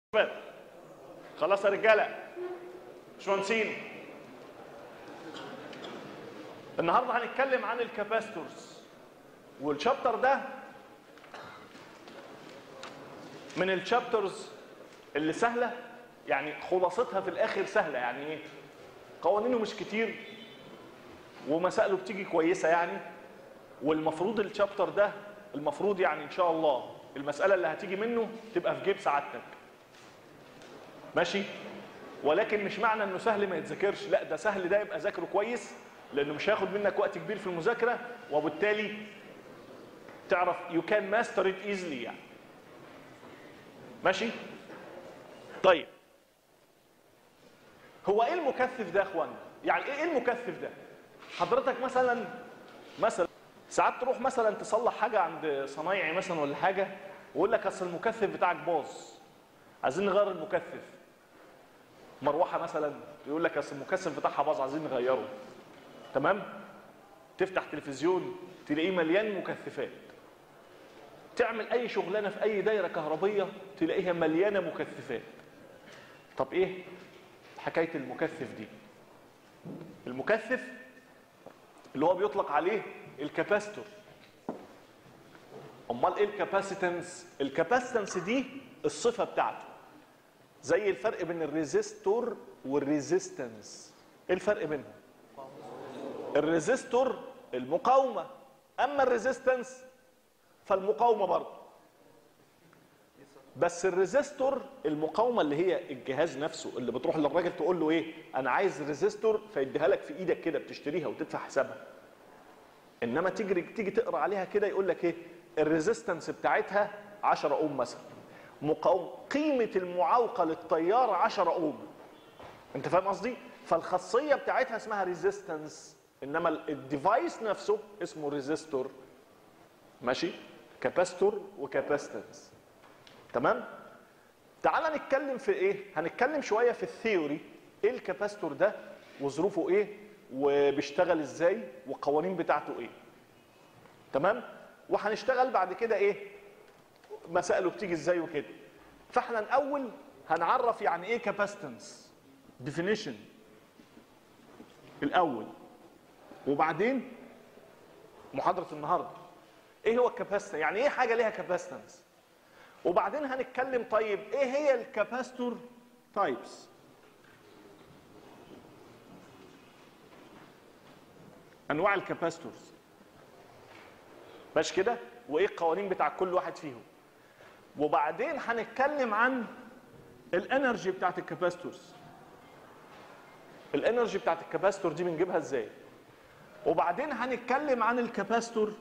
شباب خلاص يا رجاله باشمهندسين النهارده هنتكلم عن الكاباستورز والشابتر ده من الشابترز اللي سهله يعني خلاصتها في الاخر سهله يعني ايه قوانينه مش كتير ومسائله بتيجي كويسه يعني والمفروض الشابتر ده المفروض يعني ان شاء الله المساله اللي هتيجي منه تبقى في جيب سعادتك ماشي ولكن مش معنى انه سهل ما يتذاكرش لا ده سهل ده يبقى ذاكره كويس لانه مش هياخد منك وقت كبير في المذاكره وبالتالي تعرف يو كان ماستر ات ايزلي يعني ماشي طيب هو ايه المكثف ده يا اخوانا يعني ايه المكثف ده حضرتك مثلا مثلا ساعات تروح مثلا تصلح حاجه عند صنايعي مثلا ولا حاجه ويقول لك اصل المكثف بتاعك باظ عايزين نغير المكثف مروحه مثلا يقول لك اصل المكثف بتاعها باظ عايزين نغيره تمام تفتح تلفزيون تلاقيه مليان مكثفات تعمل اي شغلانه في اي دايره كهربيه تلاقيها مليانه مكثفات طب ايه حكايه المكثف دي المكثف اللي هو بيطلق عليه الكاباستور امال ايه الكاباسيتنس الكاباسيتنس دي الصفه بتاعته زي الفرق بين الريزيستور والريزيستنس ايه الفرق بينهم الريزيستور المقاومه اما الريزيستنس فالمقاومه برضه بس الريزيستور المقاومه اللي هي الجهاز نفسه اللي بتروح للراجل تقول له ايه انا عايز ريزيستور فيديها لك في ايدك كده بتشتريها وتدفع حسابها انما تيجي تيجي تقرا عليها كده يقول لك ايه الريزيستنس بتاعتها 10 اوم مثلا مقاوم قيمه المعوقه للتيار 10 اوم انت فاهم قصدي فالخاصيه بتاعتها اسمها ريزيستنس انما الديفايس نفسه اسمه ريزيستور ماشي كاباستور وكاباستنس تمام تعال نتكلم في ايه هنتكلم شويه في الثيوري ايه الكاباستور ده وظروفه ايه وبيشتغل ازاي والقوانين بتاعته ايه تمام وهنشتغل بعد كده ايه مسائله بتيجي ازاي وكده فاحنا الاول هنعرف يعني ايه كاباستنس ديفينيشن الاول وبعدين محاضره النهارده ايه هو الكاباستنس يعني ايه حاجه ليها كاباستنس وبعدين هنتكلم طيب ايه هي الكاباستور تايبس انواع الكاباستورز ماشي كده وايه القوانين بتاع كل واحد فيهم وبعدين هنتكلم عن الانرجي بتاعت الكاباستورز الانرجي بتاعت الكاباستور دي بنجيبها ازاي وبعدين هنتكلم عن الكاباستور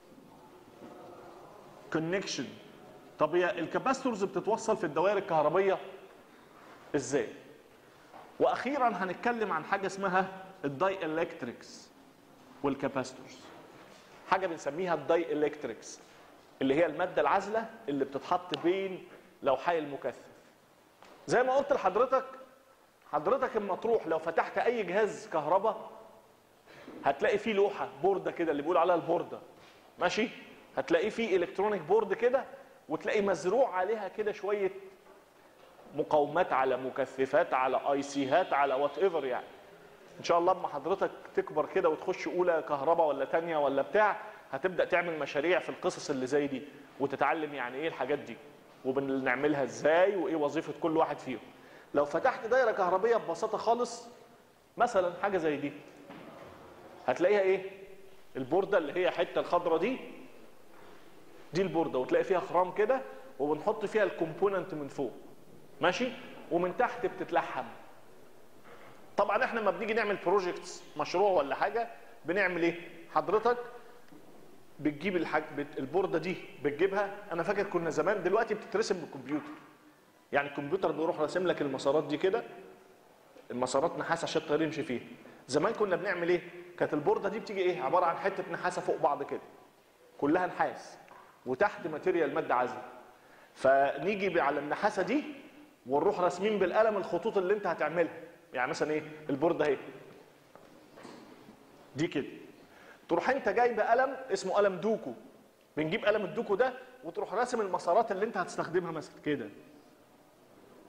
كونكشن طب هي الكاباستورز بتتوصل في الدوائر الكهربيه ازاي واخيرا هنتكلم عن حاجه اسمها الداي الكتريكس والكاباستورز حاجه بنسميها الداي الكتريكس اللي هي الماده العازله اللي بتتحط بين لوحي المكثف زي ما قلت لحضرتك حضرتك اما تروح لو فتحت اي جهاز كهرباء هتلاقي فيه لوحه بورده كده اللي بيقول عليها البورده ماشي هتلاقي فيه الكترونيك بورد كده وتلاقي مزروع عليها كده شويه مقاومات على مكثفات على اي سيهات على وات ايفر يعني ان شاء الله اما حضرتك تكبر كده وتخش اولى كهرباء ولا تانية ولا بتاع هتبدا تعمل مشاريع في القصص اللي زي دي وتتعلم يعني ايه الحاجات دي وبنعملها ازاي وايه وظيفه كل واحد فيهم لو فتحت دايره كهربيه ببساطه خالص مثلا حاجه زي دي هتلاقيها ايه البورده اللي هي حته الخضره دي دي البورده وتلاقي فيها خرام كده وبنحط فيها الكومبوننت من فوق ماشي ومن تحت بتتلحم طبعا احنا لما بنيجي نعمل بروجكتس مشروع ولا حاجه بنعمل ايه حضرتك بتجيب الحاج بت... البورده دي بتجيبها انا فاكر كنا زمان دلوقتي بتترسم بالكمبيوتر يعني الكمبيوتر بيروح راسم لك المسارات دي كده المسارات نحاس عشان الطيار يمشي فيها زمان كنا بنعمل ايه كانت البورده دي بتيجي ايه عباره عن حته نحاسه فوق بعض كده كلها نحاس وتحت ماتيريال ماده عازله فنيجي على النحاسه دي ونروح راسمين بالقلم الخطوط اللي انت هتعملها يعني مثلا ايه البورده اهي دي كده تروح انت جايب قلم اسمه قلم دوكو بنجيب قلم الدوكو ده وتروح راسم المسارات اللي انت هتستخدمها مثلا كده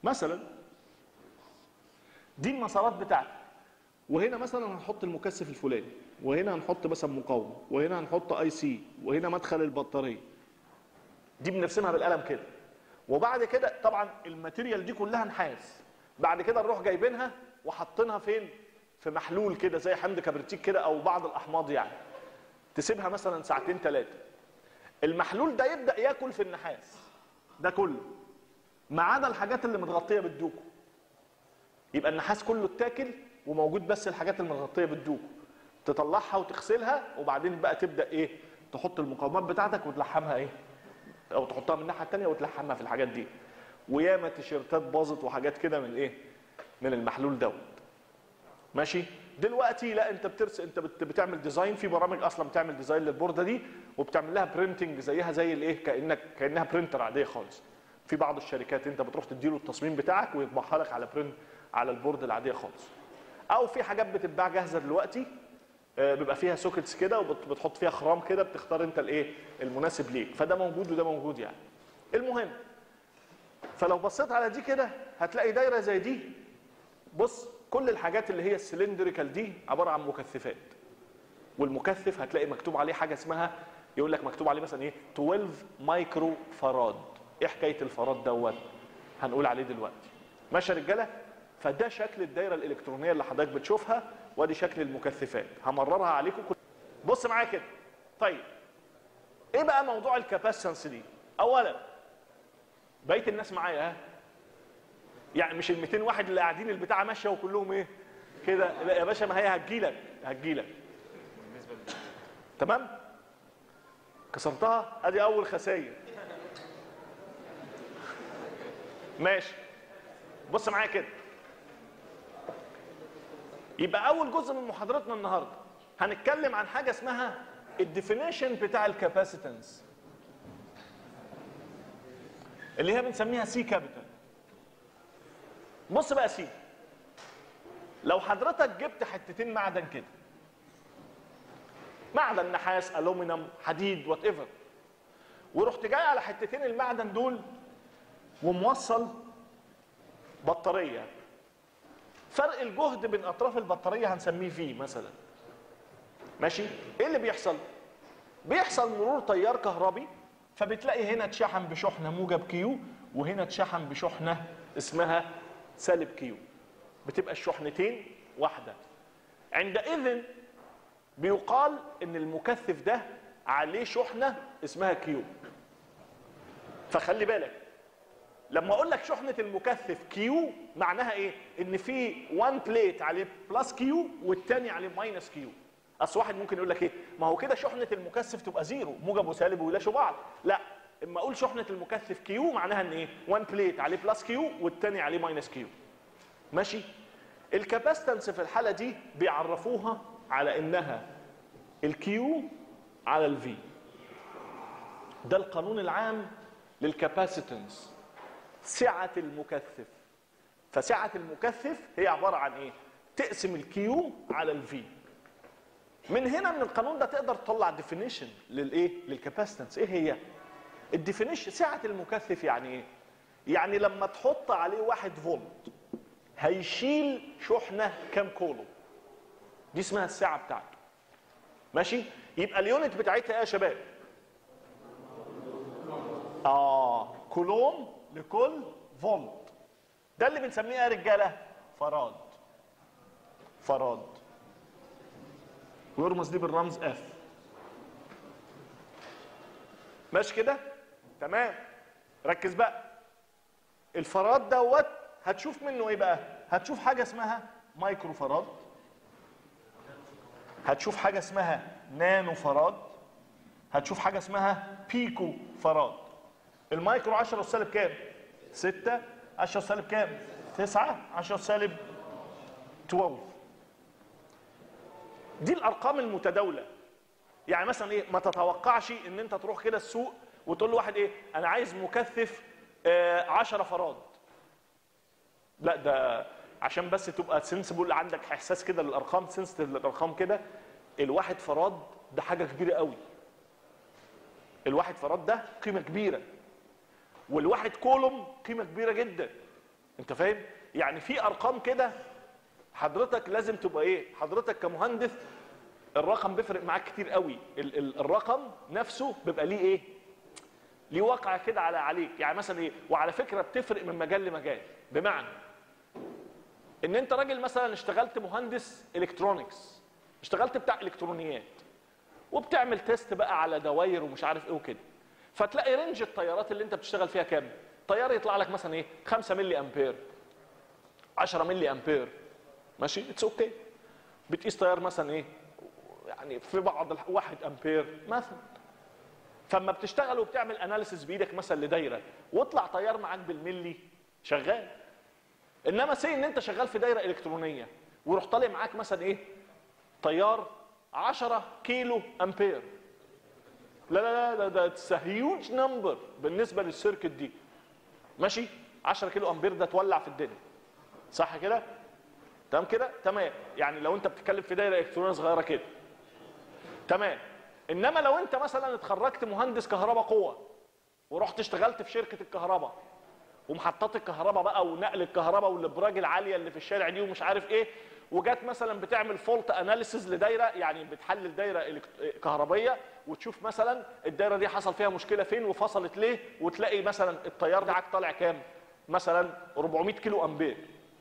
مثلا دي المسارات بتاعتك وهنا مثلا هنحط المكثف الفلاني وهنا هنحط مثلا مقاومه وهنا هنحط اي سي وهنا مدخل البطاريه دي بنرسمها بالقلم كده وبعد كده طبعا الماتيريال دي كلها نحاس بعد كده نروح جايبينها وحاطينها فين في محلول كده زي حمض كبريتيك كده او بعض الاحماض يعني تسيبها مثلا ساعتين ثلاثه المحلول ده يبدا ياكل في النحاس ده كله ما عدا الحاجات اللي متغطيه بالدوكو يبقى النحاس كله اتاكل وموجود بس الحاجات المتغطيه بالدوكو تطلعها وتغسلها وبعدين بقى تبدا ايه تحط المقاومات بتاعتك وتلحمها ايه او تحطها من الناحيه الثانيه وتلحمها في الحاجات دي وياما تيشيرتات باظت وحاجات كده من ايه من المحلول دوت ماشي دلوقتي لا انت بترس انت بت... بتعمل ديزاين في برامج اصلا بتعمل ديزاين للبورده دي وبتعمل لها برينتنج زيها زي الايه كانك كانها برينتر عاديه خالص في بعض الشركات انت بتروح تديله التصميم بتاعك ويطبعها لك على برنت على البورد العاديه خالص او في حاجات بتتباع جاهزه دلوقتي آه، بيبقى فيها سوكيتس كده وبتحط فيها خرام كده بتختار انت الايه المناسب ليك فده موجود وده موجود يعني المهم فلو بصيت على دي كده هتلاقي دايره زي دي بص كل الحاجات اللي هي السلندريكال دي عباره عن مكثفات والمكثف هتلاقي مكتوب عليه حاجه اسمها يقول لك مكتوب عليه مثلا ايه 12 مايكرو فراد ايه حكايه الفراد دوت هنقول عليه دلوقتي ماشي يا رجاله فده شكل الدايره الالكترونيه اللي حضرتك بتشوفها وادي شكل المكثفات همررها عليكم كل... بص معايا كده طيب ايه بقى موضوع الكاباسيتنس دي اولا بقيه الناس معايا ها يعني مش ال 200 واحد اللي قاعدين البتاعه ماشيه وكلهم ايه كده لا يا باشا ما هي هتجيلك هتجيلك تمام كسرتها ادي اول خسائر ماشي بص معايا كده يبقى اول جزء من محاضرتنا النهارده هنتكلم عن حاجه اسمها الديفينيشن بتاع الكاباسيتنس اللي هي بنسميها سي كابيتال بص بقى سي لو حضرتك جبت حتتين معدن كده معدن نحاس الومنيوم حديد وات ايفر ورحت جاي على حتتين المعدن دول وموصل بطاريه فرق الجهد بين اطراف البطاريه هنسميه في مثلا ماشي ايه اللي بيحصل بيحصل مرور تيار كهربي فبتلاقي هنا اتشحن بشحنه موجب كيو وهنا اتشحن بشحنه اسمها سالب كيو بتبقى الشحنتين واحده عندئذ بيقال ان المكثف ده عليه شحنه اسمها كيو فخلي بالك لما اقول لك شحنه المكثف كيو معناها ايه ان في 1 بليت عليه بلس كيو والتاني عليه ماينس كيو اصل واحد ممكن يقول لك ايه ما هو كده شحنه المكثف تبقى زيرو موجب وسالب ويلاشوا بعض لا اما اقول شحنه المكثف كيو معناها ان ايه 1 بليت عليه بلس كيو والتاني عليه ماينس كيو ماشي الكاباستنس في الحاله دي بيعرفوها على انها الكيو على الفي ده القانون العام للكاباسيتنس سعة المكثف فسعة المكثف هي عبارة عن ايه تقسم الكيو على الفي من هنا من القانون ده تقدر تطلع ديفينيشن للايه للكاباسيتنس ايه هي الديفينيشن سعة المكثف يعني ايه يعني لما تحط عليه واحد فولت هيشيل شحنة كام كولو دي اسمها السعة بتاعته ماشي يبقى اليونت بتاعتها ايه يا شباب اه كولوم لكل فولت ده اللي بنسميه يا رجاله فراد فراد ويرمز دي بالرمز اف ماشي كده تمام ركز بقى الفراد دوت هتشوف منه ايه بقى هتشوف حاجه اسمها مايكرو فراد هتشوف حاجه اسمها نانو فراد هتشوف حاجه اسمها بيكو فراد المايكرو 10 سالب كام 6 10 سالب كام 9 10 سالب 12 دي الارقام المتداوله يعني مثلا ايه ما تتوقعش ان انت تروح كده السوق وتقول لواحد ايه انا عايز مكثف آه 10 فراد لا ده عشان بس تبقى سنسبل عندك احساس كده للارقام سنسيتيف للارقام كده الواحد فراد ده حاجه كبيره قوي الواحد فراد ده قيمه كبيره والواحد كولوم قيمه كبيره جدا انت فاهم يعني في ارقام كده حضرتك لازم تبقى ايه حضرتك كمهندس الرقم بيفرق معاك كتير قوي ال ال الرقم نفسه بيبقى ليه ايه ليه وقع كده على عليك يعني مثلا ايه وعلى فكره بتفرق من مجال لمجال بمعنى ان انت راجل مثلا اشتغلت مهندس الكترونكس اشتغلت بتاع الكترونيات وبتعمل تيست بقى على دواير ومش عارف ايه وكده فتلاقي رينج التيارات اللي انت بتشتغل فيها كام طيار يطلع لك مثلا ايه 5 ملي امبير 10 ملي امبير ماشي اتس اوكي okay. بتقيس تيار مثلا ايه يعني في بعض الح... 1 امبير مثلا فلما بتشتغل وبتعمل اناليسيس بايدك مثلا لدايره واطلع تيار معاك بالملي شغال انما سي ان انت شغال في دايره الكترونيه وروح طالع معاك مثلا ايه تيار 10 كيلو امبير لا لا لا ده اتس هيوج نمبر بالنسبه للسيركت دي ماشي 10 كيلو امبير ده تولع في الدنيا صح كده تمام كده تمام يعني لو انت بتتكلم في دايره الكترونيه صغيره كده تمام انما لو انت مثلا اتخرجت مهندس كهرباء قوه ورحت اشتغلت في شركه الكهرباء ومحطات الكهرباء بقى ونقل الكهرباء والابراج العاليه اللي في الشارع دي ومش عارف ايه وجات مثلا بتعمل فولت اناليسيز لدايره يعني بتحلل دايره كهربيه وتشوف مثلا الدايره دي حصل فيها مشكله فين وفصلت ليه وتلاقي مثلا التيار بتاعك طالع كام مثلا 400 كيلو امبير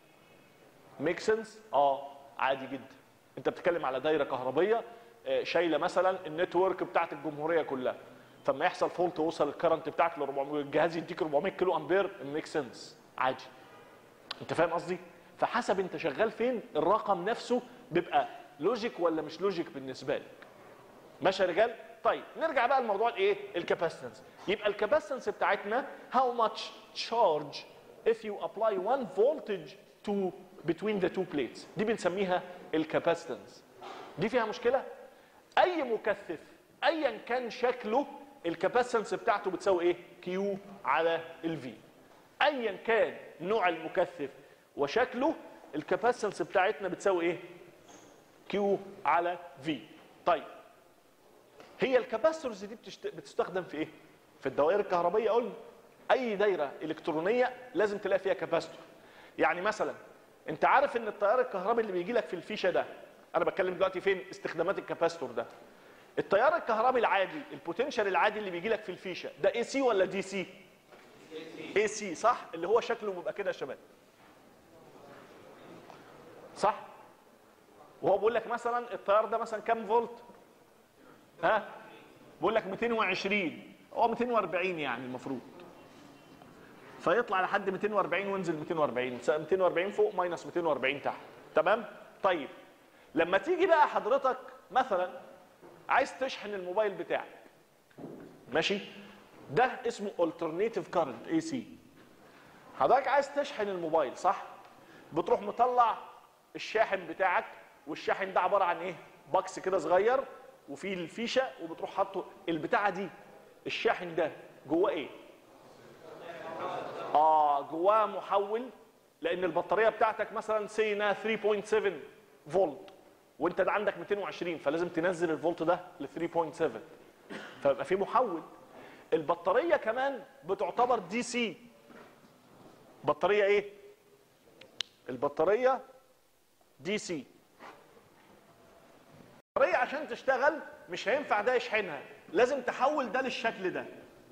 ميك سنس اه عادي جدا انت بتتكلم على دايره كهربيه شايله مثلا النتورك بتاعت الجمهوريه كلها فلما يحصل فولت وصل الكرنت بتاعك ل 400 الجهاز يديك 400 كيلو امبير ميك سنس عادي انت فاهم قصدي فحسب انت شغال فين الرقم نفسه بيبقى لوجيك ولا مش لوجيك بالنسبه لك ماشي يا رجال طيب نرجع بقى لموضوع الايه الكاباسيتنس يبقى الكاباسيتنس بتاعتنا how much charge if you apply one voltage to between the two plates دي بنسميها الكاباسيتنس دي فيها مشكله اي مكثف ايا كان شكله الكاباسيتنس بتاعته بتساوي ايه كيو على الفي ايا كان نوع المكثف وشكله الكاباسيتنس بتاعتنا بتساوي ايه كيو على في طيب هي الكاباسيتورز دي بتشت... بتستخدم في ايه في الدوائر الكهربيه قلنا اي دايره الكترونيه لازم تلاقي فيها كاباسيتور يعني مثلا انت عارف ان التيار الكهربي اللي بيجي لك في الفيشه ده انا بتكلم دلوقتي فين استخدامات الكاباسيتور ده التيار الكهربي العادي البوتنشال العادي اللي بيجي لك في الفيشه ده اي سي ولا دي سي اي سي صح اللي هو شكله بيبقى كده يا شباب صح وهو بيقول لك مثلا التيار ده مثلا كام فولت ها بيقول لك 220 هو 240 يعني المفروض فيطلع لحد 240 وينزل 240 240 فوق ماينس 240 تحت تمام طيب لما تيجي بقى حضرتك مثلا عايز تشحن الموبايل بتاعك ماشي ده اسمه alternative current AC حضرتك عايز تشحن الموبايل صح بتروح مطلع الشاحن بتاعك والشاحن ده عباره عن ايه باكس كده صغير وفيه الفيشه وبتروح حاطه البتاعه دي الشاحن ده جواه ايه اه جواه محول لان البطاريه بتاعتك مثلا سينا 3.7 فولت وانت ده عندك 220 فلازم تنزل الفولت ده ل 3.7 فيبقى في محول البطاريه كمان بتعتبر دي سي بطاريه ايه البطاريه دي سي البطاريه عشان تشتغل مش هينفع ده يشحنها لازم تحول ده للشكل ده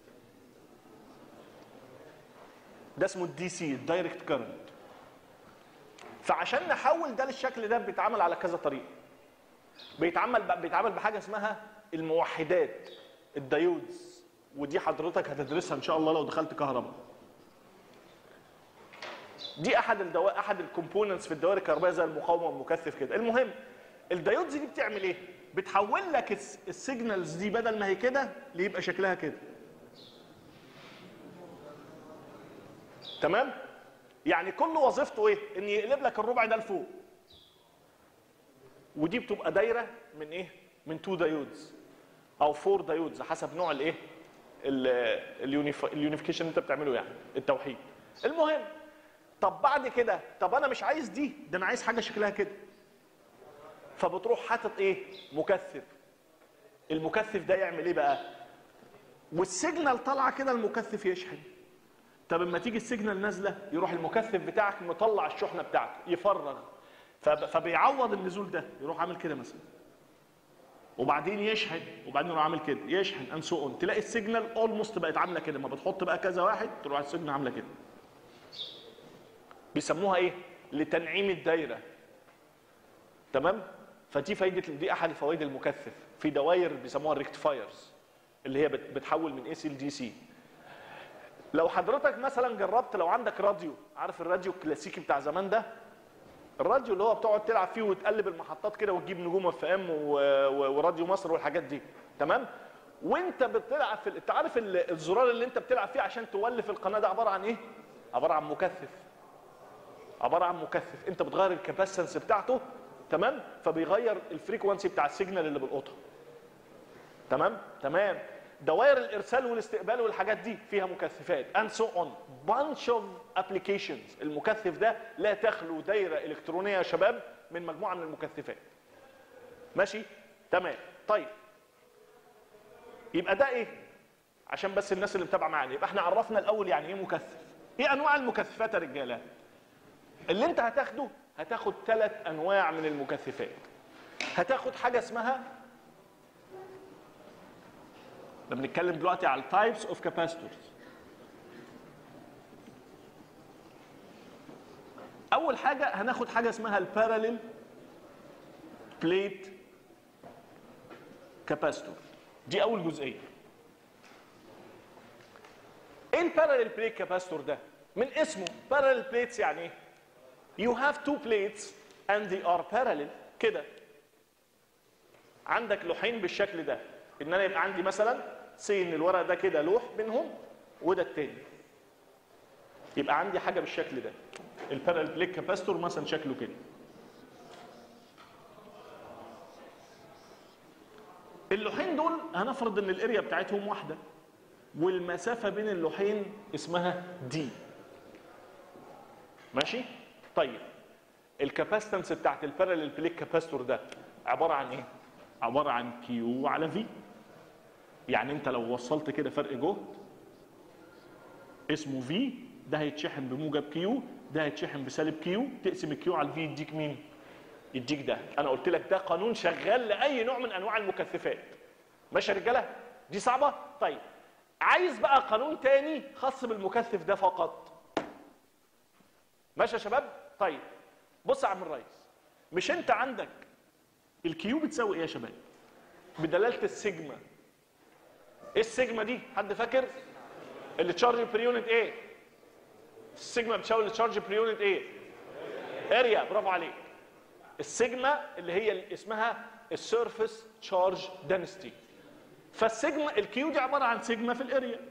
ده اسمه الدي سي الدايركت كارنت فعشان نحول ده للشكل ده بيتعمل على كذا طريقه بيتعمل بيتعمل بحاجه اسمها الموحدات الدايودز ودي حضرتك هتدرسها ان شاء الله لو دخلت كهرباء دي احد الدواء احد الكومبوننتس في الدوائر الكهربائيه زي المقاومه والمكثف كده المهم الدايودز دي بتعمل ايه بتحول لك السيجنالز دي بدل ما هي كده ليبقى شكلها كده تمام يعني كل وظيفته ايه ان يقلب لك الربع ده لفوق ودي بتبقى دايره من ايه من تو دايودز او فور دايودز حسب نوع الايه اليونيفيكيشن اللي انت بتعمله يعني التوحيد المهم طب بعد كده طب انا مش عايز دي ده انا عايز حاجه شكلها كده فبتروح حاطط ايه مكثف المكثف ده يعمل ايه بقى والسيجنال طالعه كده المكثف يشحن طب اما تيجي السيجنال نازله يروح المكثف بتاعك مطلع الشحنه بتاعته يفرغ فب- فبيعوض النزول ده يروح عامل كده مثلا وبعدين يشحن وبعدين يروح عامل كده يشحن ان سو اون تلاقي السيجنال اولموست بقت عامله كده ما بتحط بقى كذا واحد تروح السيجنال عامله كده بيسموها ايه لتنعيم الدايره تمام فدي فايده دي احد فوائد المكثف في دوائر بيسموها الريكتفايرز اللي هي بت- بتحول من اي سي لدي سي لو حضرتك مثلا جربت لو عندك راديو عارف الراديو الكلاسيكي بتاع زمان ده الراديو اللي هو بتقعد تلعب فيه وتقلب المحطات كده وتجيب نجوم اف ام وراديو مصر والحاجات دي تمام وانت بتلعب في انت عارف ال- الزرار اللي انت بتلعب فيه عشان تولف القناه ده عباره عن ايه عباره عن مكثف عباره عن مكثف انت بتغير الكاباسنس بتاعته تمام فبيغير الفريكونسي بتاع السيجنال اللي بيلقطها تمام تمام دوائر الارسال والاستقبال والحاجات دي فيها مكثفات and so on bunch of applications المكثف ده لا تخلو دايره الكترونيه يا شباب من مجموعه من المكثفات ماشي تمام طيب يبقى ده ايه عشان بس الناس اللي متابعه معانا يبقى احنا عرفنا الاول يعني ايه مكثف ايه انواع المكثفات يا رجاله اللي انت هتاخده هتاخد ثلاث انواع من المكثفات هتاخد حاجه اسمها ده بنتكلم دلوقتي على التايبس اوف كاباسيتورز اول حاجه هناخد حاجه اسمها الباراليل بليت كاباسيتور دي اول جزئيه ايه الباراليل بليت كاباسيتور ده من اسمه باراليل بليتس يعني ايه you have two plates and they are parallel كده عندك لوحين بالشكل ده ان انا يبقى عندي مثلا سي ان الورق ده كده لوح بينهم وده التاني يبقى عندي حاجه بالشكل ده البارال بليك كاباستور مثلا شكله كده اللوحين دول هنفرض ان الاريا بتاعتهم واحده والمسافه بين اللوحين اسمها دي ماشي طيب الكاباستنس بتاعت الباراليل بليك كاباستور ده عباره عن ايه عباره عن كيو على في يعني انت لو وصلت كده فرق جهد اسمه في ده هيتشحن بموجب كيو ده هيتشحن بسالب كيو تقسم الكيو على الفي يديك مين يديك ده انا قلت لك ده قانون شغال لاي نوع من انواع المكثفات ماشي يا رجاله دي صعبه طيب عايز بقى قانون تاني خاص بالمكثف ده فقط ماشي يا شباب طيب بص يا عم الريس مش انت عندك الكيو بتساوي ايه يا شباب بدلاله السيجما ايه السيجما دي حد فاكر التشارج بير يونت ايه السيجما بتساوي التشارج بير يونت ايه اريا برافو عليك السيجما اللي هي اسمها السيرفيس تشارج دنسيتي فالسيجما الكيو دي عباره عن سيجما في الاريا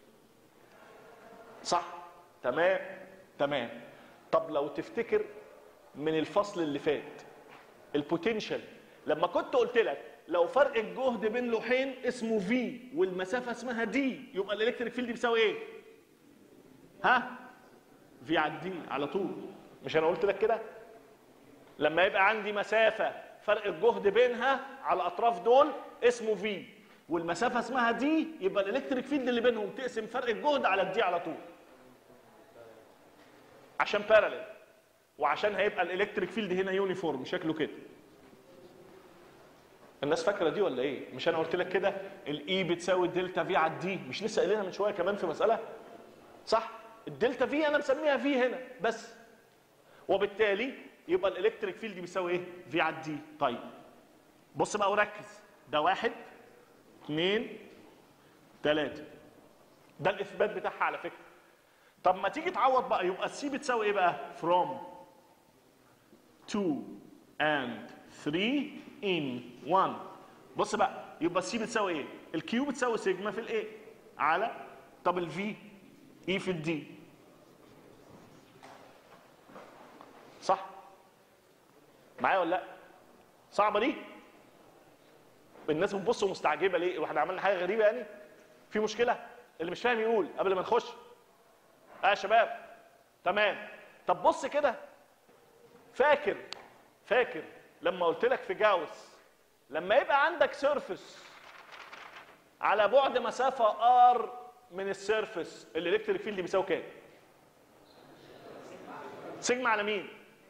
صح تمام تمام طب لو تفتكر من الفصل اللي فات البوتنشال لما كنت قلت لك لو فرق الجهد بين لوحين اسمه في والمسافه اسمها دي يبقى الالكتريك فيلد بيساوي ايه ها في على الدي على طول مش انا قلت لك كده لما يبقى عندي مسافه فرق الجهد بينها على الاطراف دول اسمه في والمسافه اسمها دي يبقى الالكتريك فيلد اللي بينهم تقسم فرق الجهد على الدي على طول عشان باراليل وعشان هيبقى الالكتريك فيلد هنا يونيفورم شكله كده الناس فاكره دي ولا ايه مش انا قلت لك كده الاي بتساوي الدلتا في على الدي مش لسه قايلينها من شويه كمان في مساله صح الدلتا في انا مسميها في هنا بس وبالتالي يبقى الالكتريك فيلد بيساوي ايه في على الدي طيب بص بقى وركز ده واحد اثنين ثلاثة ده الاثبات بتاعها على فكره طب ما تيجي تعوض بقى يبقى السي بتساوي ايه بقى from 2 and 3 in 1 بص بقى يبقى السي بتساوي ايه الكيو بتساوي سيجما في الاي على طب الفي اي في الدي صح معايا ولا لا صعبه دي الناس بتبص مستعجبه ليه واحنا عملنا حاجه غريبه يعني في مشكله اللي مش فاهم يقول قبل ما نخش اه يا شباب تمام طب بص كده فاكر فاكر لما قلت لك في جاوس لما يبقى عندك سيرفس على بعد مسافه ار من السيرفس الالكتريك فيلد بيساوي كام سيجما على مين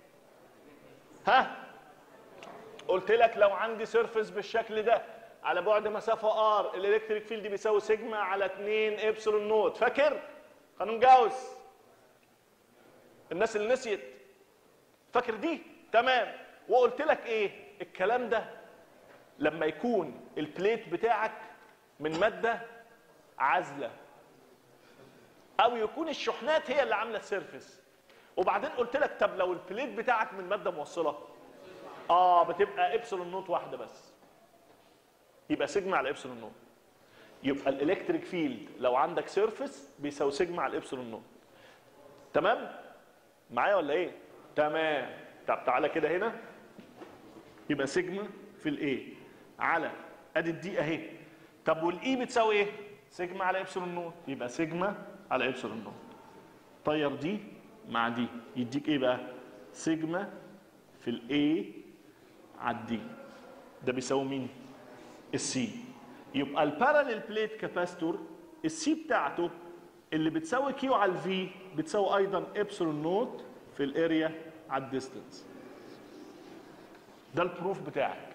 ها قلت لك لو عندي سيرفس بالشكل ده على بعد مسافه ار الالكتريك فيلد بيساوي سيجما على 2 ابسلون نوت فاكر قانون جاوس الناس اللي نسيت فاكر دي تمام وقلت لك ايه الكلام ده لما يكون البليت بتاعك من ماده عازله او يكون الشحنات هي اللي عامله السيرفس وبعدين قلت لك طب لو البليت بتاعك من ماده موصله اه بتبقى ابسلون نوت واحده بس يبقى سيجما على ابسلون نوت يبقى الالكتريك فيلد لو عندك سيرفس بيساوي سيجما على الابسلون نوت تمام معايا ولا ايه تمام طب تعالى كده هنا يبقى سيجما في الايه على ادي الدي اهي طب والاي بتساوي ايه سيجما على ابسلون نوت يبقى سيجما على ابسلون نوت طير دي مع دي يديك ايه بقى سيجما في الاي على الدي ده بيساوي مين السي يبقى الباراليل بليت كاباستور السي بتاعته اللي بتساوي كيو على الفي بتساوي ايضا ابسلون نوت في الاريا على الديستنس ده البروف بتاعك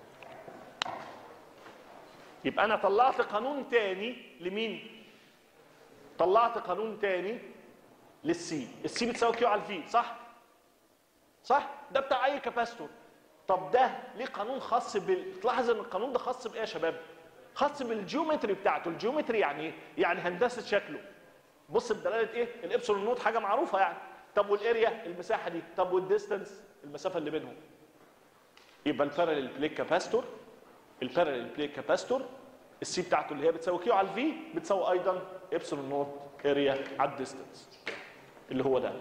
يبقى انا طلعت قانون تاني لمين طلعت قانون تاني للسي السي بتساوي كيو على الفي صح صح ده بتاع اي كاباستور طب ده ليه قانون خاص بال تلاحظ ان القانون ده خاص بايه يا شباب خاص بالجيومتري بتاعته الجيومتري يعني ايه يعني هندسه شكله بص بدلاله ايه الابسلون نوت حاجه معروفه يعني طب والاريا المساحه دي طب والديستنس المسافه اللي بينهم يبقى الباراليل بليك كاباستور الباراليل بليك كاباستور السي بتاعته اللي هي بتساوي كيو على الفي بتساوي ايضا ابسلون نوت اريا على الديستنس اللي هو ده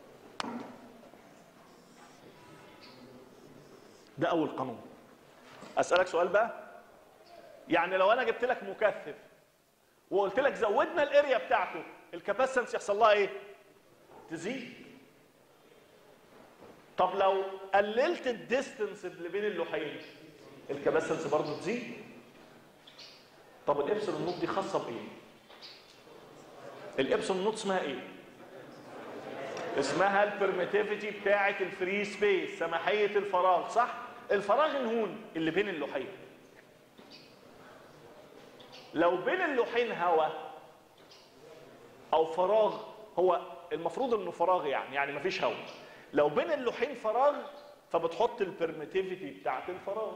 ده اول قانون اسالك سؤال بقى يعني لو انا جبت لك مكثف وقلت لك زودنا الاريا بتاعته الكاباسيتنس يحصل لها ايه تزيد طب لو قللت الديستنس اللي بين اللوحين الكاباسيتنس برضه تزيد طب الابسلون نوت دي خاصه بايه الابسلون نوت اسمها ايه اسمها البرميتيفيتي بتاعه الفري سبيس سماحيه الفراغ صح الفراغ الهون اللي بين اللوحين لو بين اللوحين هواء او فراغ هو المفروض انه فراغ يعني يعني مفيش هواء لو بين اللوحين فراغ فبتحط البرميتيفيتي بتاعه الفراغ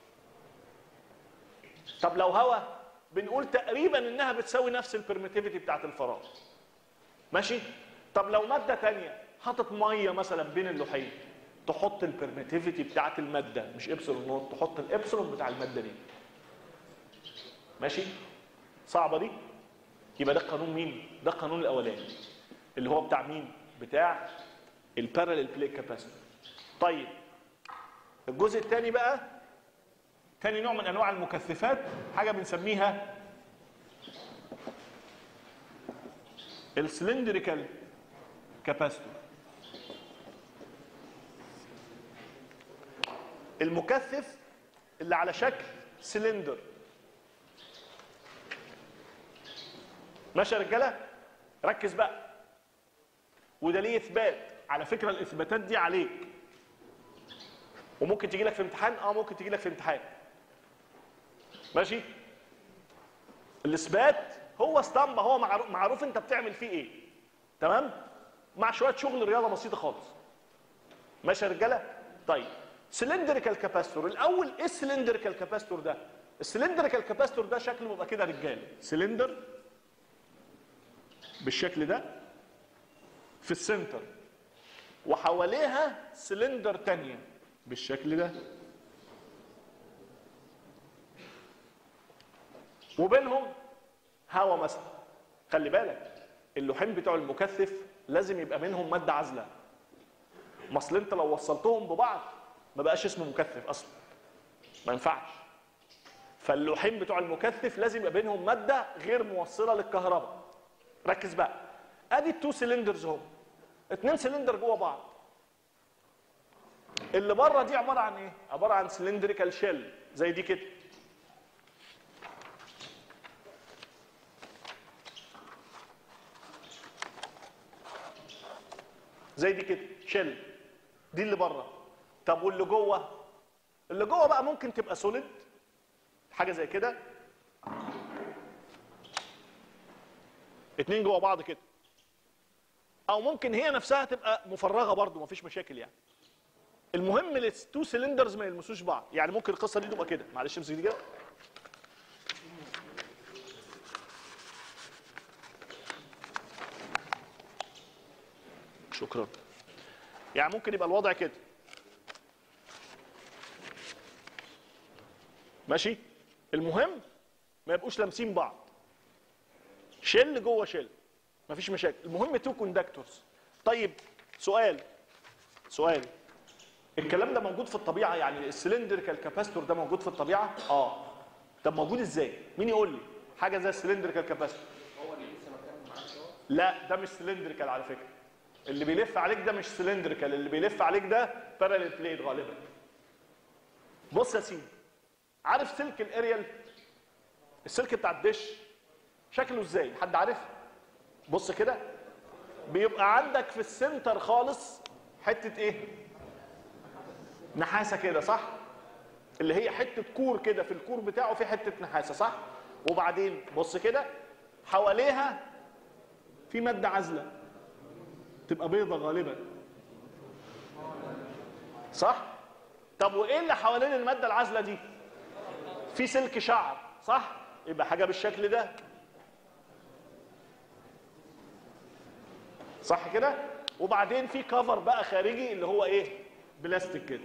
طب لو هواء بنقول تقريبا انها بتساوي نفس البرميتيفيتي بتاعه الفراغ ماشي طب لو ماده تانية حاطط ميه مثلا بين اللوحين تحط البرميتيفيتي بتاعه الماده مش ابسلون نوت تحط الابسلون بتاع الماده دي ماشي صعبه دي يبقى ده قانون مين ده القانون الاولاني اللي هو بتاع مين بتاع الباراليل بليك كاباسيتور طيب الجزء الثاني بقى ثاني نوع من انواع المكثفات حاجه بنسميها السلندريكال كاباسيتور المكثف اللي على شكل سلندر ماشي يا رجاله ركز بقى وده ليه اثبات على فكره الاثباتات دي عليك وممكن تجي لك في امتحان اه ممكن تجي لك في امتحان ماشي الاثبات هو اسطمبه هو معروف, معروف انت بتعمل فيه ايه تمام مع شويه شغل رياضه بسيطه خالص ماشي يا رجاله طيب سلندريكال كاباستور الاول ايه السلندريكال كاباستور ده السلندريكال كاباستور ده شكله بيبقى كده رجاله سلندر بالشكل ده في السنتر وحواليها سلندر تانية بالشكل ده وبينهم هواء مثلا خلي بالك اللوحين بتوع المكثف لازم يبقى منهم ماده عازله ما اصل انت لو وصلتهم ببعض ما بقاش اسمه مكثف اصلا ما ينفعش فاللوحين بتوع المكثف لازم يبقى بينهم ماده غير موصله للكهرباء ركز بقى ادي التو سلندرز اهو اتنين سلندر جوه بعض اللي بره دي عباره عن ايه عباره عن سلندريكال شيل زي دي كده زي دي كده شل دي اللي بره طب واللي جوه اللي جوه بقى ممكن تبقى سوليد حاجه زي كده اتنين جوه بعض كده او ممكن هي نفسها تبقى مفرغه برضو مفيش مشاكل يعني المهم التو سيلندرز ما يلمسوش بعض يعني ممكن القصه دي تبقى كده معلش امسك دي كده شكرا يعني ممكن يبقى الوضع كده ماشي المهم ما يبقوش لامسين بعض شل جوه شل مفيش مشاكل المهم تو كوندكتورز طيب سؤال سؤال الكلام ده موجود في الطبيعه يعني السلندريكال كاباستور ده موجود في الطبيعه اه طب موجود ازاي مين يقول لي حاجه زي السلندريكال كاباستور لا ده مش سلندريكال على فكره اللي بيلف عليك ده مش سلندريكال اللي بيلف عليك ده باراليل بليد غالبا بص يا سيدي عارف سلك الاريال السلك بتاع الدش شكله ازاي حد عارف بص كده بيبقى عندك في السنتر خالص حته ايه نحاسه كده صح اللي هي حته كور كده في الكور بتاعه في حته نحاسه صح وبعدين بص كده حواليها في ماده عازله تبقى بيضه غالبا صح طب وايه اللي حوالين الماده العازله دي في سلك شعر صح يبقى حاجه بالشكل ده صح كده وبعدين في كفر بقى خارجي اللي هو ايه بلاستيك كده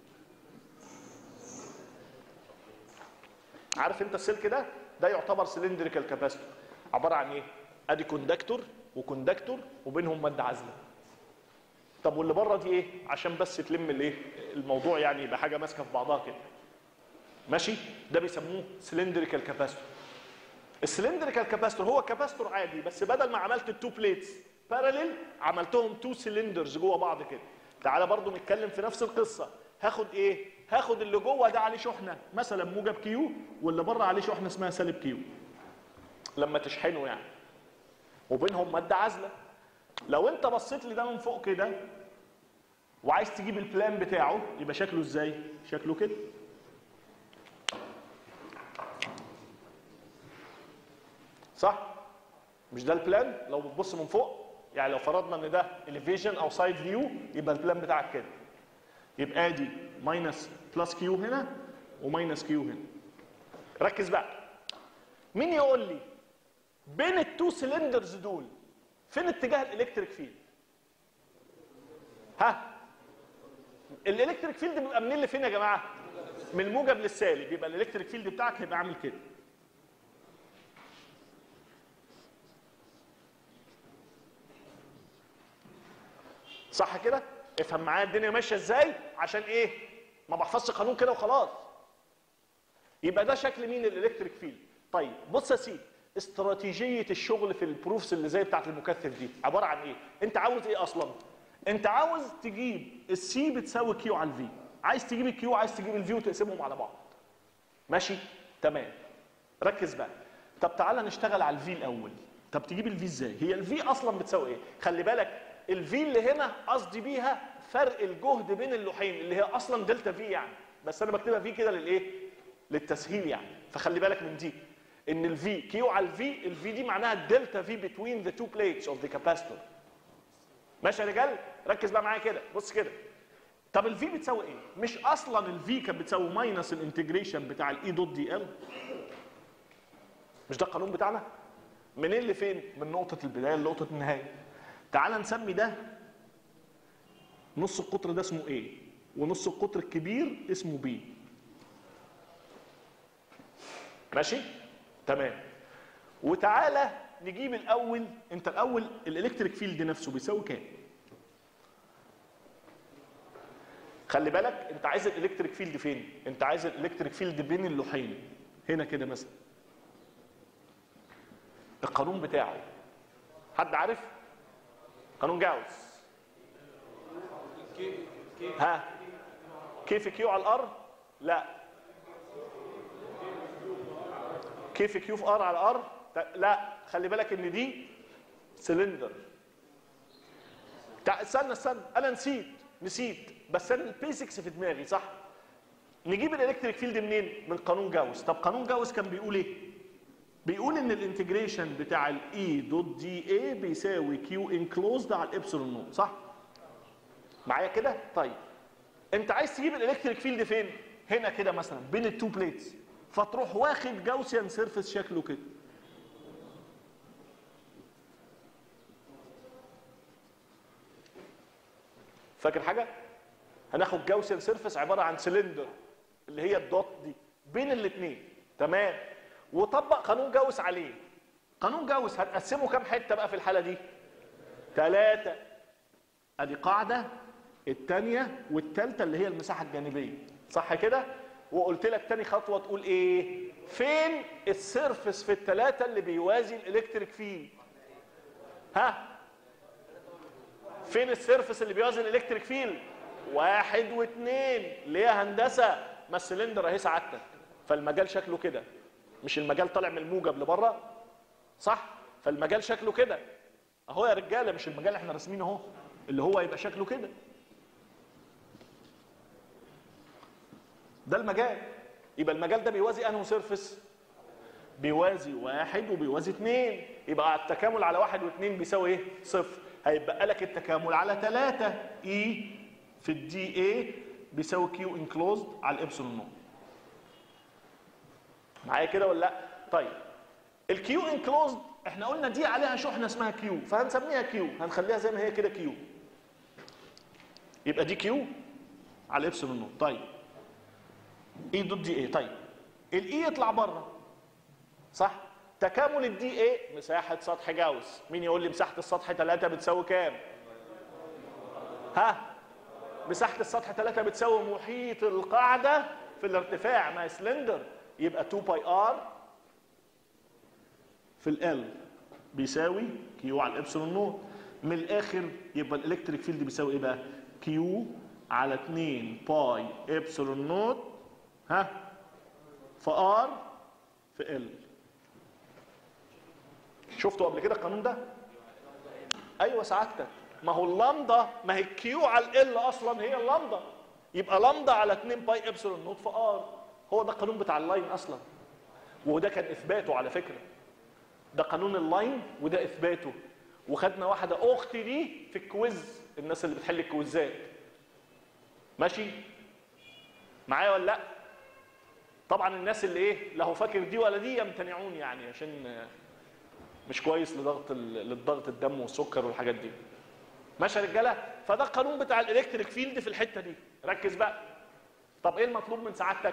عارف انت السلك ده ده يعتبر سلندريكال كاباسيتور عباره عن ايه ادي كوندكتور وكوندكتور وبينهم ماده عازله طب واللي بره دي ايه عشان بس تلم الايه الموضوع يعني يبقى حاجه ماسكه في بعضها كده ماشي ده بيسموه سلندريكال كاباسيتور السلندريكال كاباسيتور هو كاباسيتور عادي بس بدل ما عملت التو بليتس باراليل عملتهم تو سلندرز جوه بعض كده تعالى برضو نتكلم في نفس القصه هاخد ايه هاخد اللي جوه ده عليه شحنه مثلا موجب كيو واللي بره عليه شحنه اسمها سالب كيو لما تشحنه يعني وبينهم ماده عازله لو انت بصيت لي ده من فوق كده وعايز تجيب البلان بتاعه يبقى شكله ازاي شكله كده صح مش ده البلان لو بتبص من فوق يعني لو فرضنا ان ده اليفيجن او سايد فيو يبقى البلان بتاعك كده يبقى ادي ماينس بلس كيو هنا وماينس كيو هنا ركز بقى مين يقول لي بين التو سلندرز دول فين اتجاه الالكتريك فيلد ها الالكتريك فيلد بيبقى منين لفين يا جماعه من الموجب للسالب يبقى الالكتريك فيلد بتاعك هيبقى عامل كده صح كده افهم معايا الدنيا ماشيه ازاي عشان ايه ما بحفظش قانون كده وخلاص يبقى ده شكل مين الالكتريك فيلد طيب بص يا سيدي استراتيجيه الشغل في البروفس اللي زي بتاعت المكثف دي عباره عن ايه انت عاوز ايه اصلا انت عاوز تجيب السي بتساوي كيو على الفي عايز تجيب الكيو عايز تجيب الفي وتقسمهم على بعض ماشي تمام ركز بقى طب تعالى نشتغل على الفي الاول طب تجيب الفي ازاي هي الفي اصلا بتساوي ايه خلي بالك الفي اللي هنا قصدي بيها فرق الجهد بين اللوحين اللي هي اصلا دلتا في يعني بس انا بكتبها في كده للايه للتسهيل يعني فخلي بالك من دي ان الفي كيو على الفي الفي دي معناها الدلتا في بتوين ذا تو بليتس اوف ذا كاباستور ماشي يا رجال ركز بقى معايا كده بص كده طب الفي بتساوي ايه مش اصلا الفي كانت بتساوي ماينس الانتجريشن بتاع الاي دوت دي ال مش ده القانون بتاعنا منين لفين من نقطه البدايه لنقطه النهايه تعال نسمي ده نص القطر ده اسمه ايه ونص القطر الكبير اسمه بي ماشي تمام وتعالى نجيب الاول انت الاول الالكتريك فيلد نفسه بيساوي كام خلي بالك انت عايز الالكتريك فيلد فين انت عايز الالكتريك فيلد بين اللوحين هنا كده مثلا القانون بتاعه حد عارف قانون جاوس ها كيف كيو على الار لا كيف كيو في ار على ار لا خلي بالك ان دي سلندر تع- استنى استنى انا نسيت نسيت بس انا البيسكس في دماغي صح نجيب الالكتريك فيلد منين من قانون جاوس طب قانون جاوس كان بيقول ايه بيقول ان الانتجريشن بتاع الاي دوت دي اي بيساوي كيو انكلوزد على الابسلون نوت صح معايا كده طيب انت عايز تجيب الالكتريك فيلد فين هنا كده مثلا بين التو بليتس فتروح واخد جاوسيان سيرفيس شكله كده فاكر حاجه هناخد جاوسيان سيرفيس عباره عن سلندر اللي هي الدوت دي بين الاثنين تمام وطبق قانون جاوس عليه قانون جاوس هتقسمه كام حته بقى في الحاله دي ثلاثه ادي قاعده الثانيه والثالثه اللي هي المساحه الجانبيه صح كده وقلت لك تاني خطوه تقول ايه فين السيرفس في الثلاثه اللي بيوازي الالكتريك فيلد ها فين السيرفس اللي بيوازي الالكتريك فيلد واحد واثنين ليه هندسه ما السلندر اهي سعادتك فالمجال شكله كده مش المجال طالع من الموجب لبره صح فالمجال شكله كده اهو يا رجاله مش المجال اللي احنا راسمينه اهو اللي هو يبقى شكله كده ده المجال يبقى المجال ده بيوازي انه سيرفس بيوازي واحد وبيوازي اثنين يبقى التكامل على واحد واثنين بيساوي ايه؟ صفر هيبقى لك التكامل على ثلاثة اي في الدي اي بيساوي كيو انكلوزد على الابسلون نوت معايا كده ولا لا؟ طيب الكيو انكلوزد احنا قلنا دي عليها شحنه اسمها كيو فهنسميها كيو هنخليها زي ما هي كده كيو يبقى دي كيو على الابسلون نوت طيب اي دوت دي اي طيب الاي يطلع بره صح تكامل الدي اي مساحه سطح جاوس مين يقول لي مساحه السطح 3 بتساوي كام ها مساحه السطح 3 بتساوي محيط القاعده في الارتفاع ما هي سلندر يبقى 2 باي ار في ال بيساوي كيو على الابسلون نوت من الاخر يبقى الالكتريك فيلد بيساوي ايه بقى كيو على 2 باي ابسلون نوت ها في ار في ال شفتوا قبل كده القانون ده ايوه سعادتك ما هو اللامدا ما هي كيو على ال اصلا هي اللامدا يبقى لامدا على 2 باي ابسلون نوت في ار هو ده القانون بتاع اللاين اصلا وده كان اثباته على فكره ده قانون اللاين وده اثباته وخدنا واحده اختي دي في الكويز الناس اللي بتحل الكويزات ماشي معايا ولا لا طبعا الناس اللي ايه لا هو فاكر دي ولا دي يمتنعون يعني عشان مش كويس لضغط للضغط الدم والسكر والحاجات دي ماشي يا رجاله فده القانون بتاع الالكتريك فيلد في الحته دي ركز بقى طب ايه المطلوب من سعادتك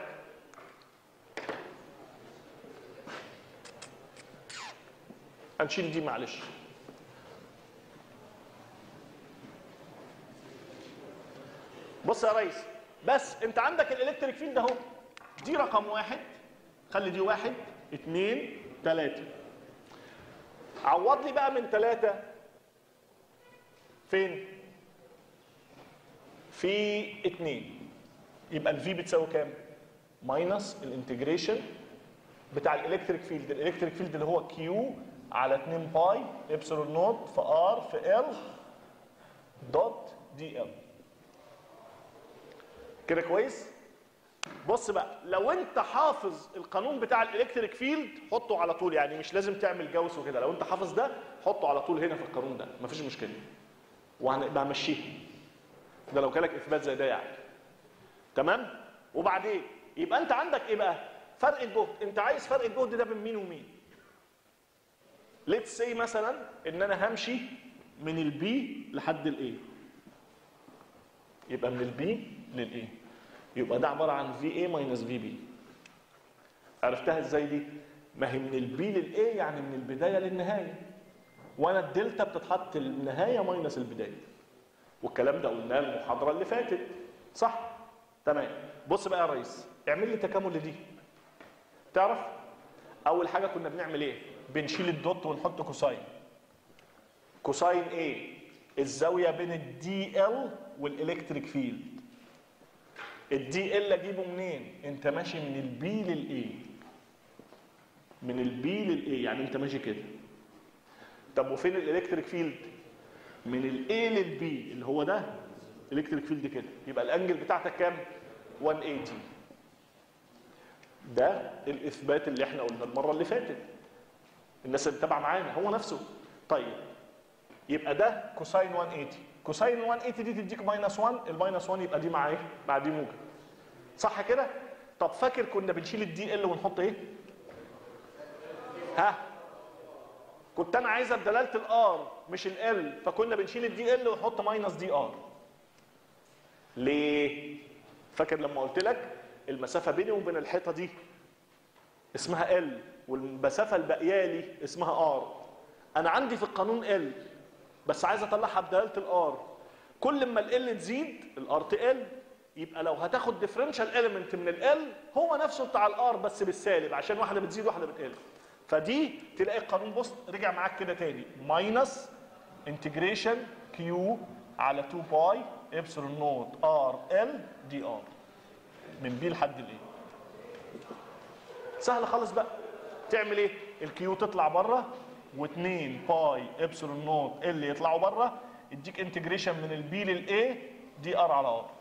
هنشيل دي معلش بص يا ريس بس انت عندك الالكتريك فيلد اهو دي رقم واحد خلي دي واحد اتنين تلاتة عوض لي بقى من تلاتة فين؟ في اتنين يبقى الفي بتساوي كام؟ ماينس الانتجريشن بتاع الالكتريك فيلد الالكتريك فيلد اللي هو كيو على 2 باي ابسلون نوت في ار في ال دوت دي ال كده كويس؟ بص بقى لو انت حافظ القانون بتاع الالكتريك فيلد حطه على طول يعني مش لازم تعمل جوس وكده لو انت حافظ ده حطه على طول هنا في القانون ده مفيش مشكله وهنبقى همشيه ده لو جالك اثبات زي ده يعني تمام وبعدين يبقى انت عندك ايه بقى فرق الجهد انت عايز فرق الجهد ده بين مين ومين ليتس سي مثلا ان انا همشي من البي لحد الاي يبقى من البي للاي يبقى ده عباره عن في اي ماينس في بي عرفتها ازاي دي ما هي من البي للاي يعني من البدايه للنهايه وانا الدلتا بتتحط النهايه ماينس البدايه والكلام ده قلناه المحاضره اللي فاتت صح تمام بص بقى يا ريس اعمل لي تكامل لدي تعرف اول حاجه كنا بنعمل ايه بنشيل الدوت ونحط كوساين كوساين ايه الزاويه بين الدي ال والالكتريك فيلد الدي ال اجيبه منين انت ماشي من البي للاي من البي للاي يعني انت ماشي كده طب وفين الالكتريك فيلد من الاي للبي اللي هو ده الكتريك فيلد كده يبقى الانجل بتاعتك كام 180 ده الاثبات اللي احنا قلنا المره اللي فاتت الناس اللي متابعه معانا هو نفسه طيب يبقى ده كوساين 180 كوساين 180 دي تديك ماينس 1 الماينس 1 يبقى دي مع ايه مع دي موجب صح كده طب فاكر كنا بنشيل الدي ال ونحط ايه ها كنت انا عايزه بدلاله الار مش ال فكنا بنشيل الدي ال ونحط ماينس دي ار ليه فاكر لما قلت لك المسافه بيني وبين الحيطه دي اسمها ال والمسافه الباقيه لي اسمها ار انا عندي في القانون ال بس عايز اطلعها بدلاله الار كل ما ال تزيد الار تقل يبقى لو هتاخد ديفرنشال اليمنت من ال هو نفسه بتاع الار بس بالسالب عشان واحده بتزيد واحده بتقل فدي تلاقي القانون بص رجع معاك كده تاني ماينس انتجريشن كيو على 2 باي ابسلون نوت ار ال دي ار من بي لحد الايه سهل خالص بقى تعمل ايه الكيو تطلع بره و2 باي ابسلون نوت ال يطلعوا بره يديك انتجريشن من البي للاي دي ار على ار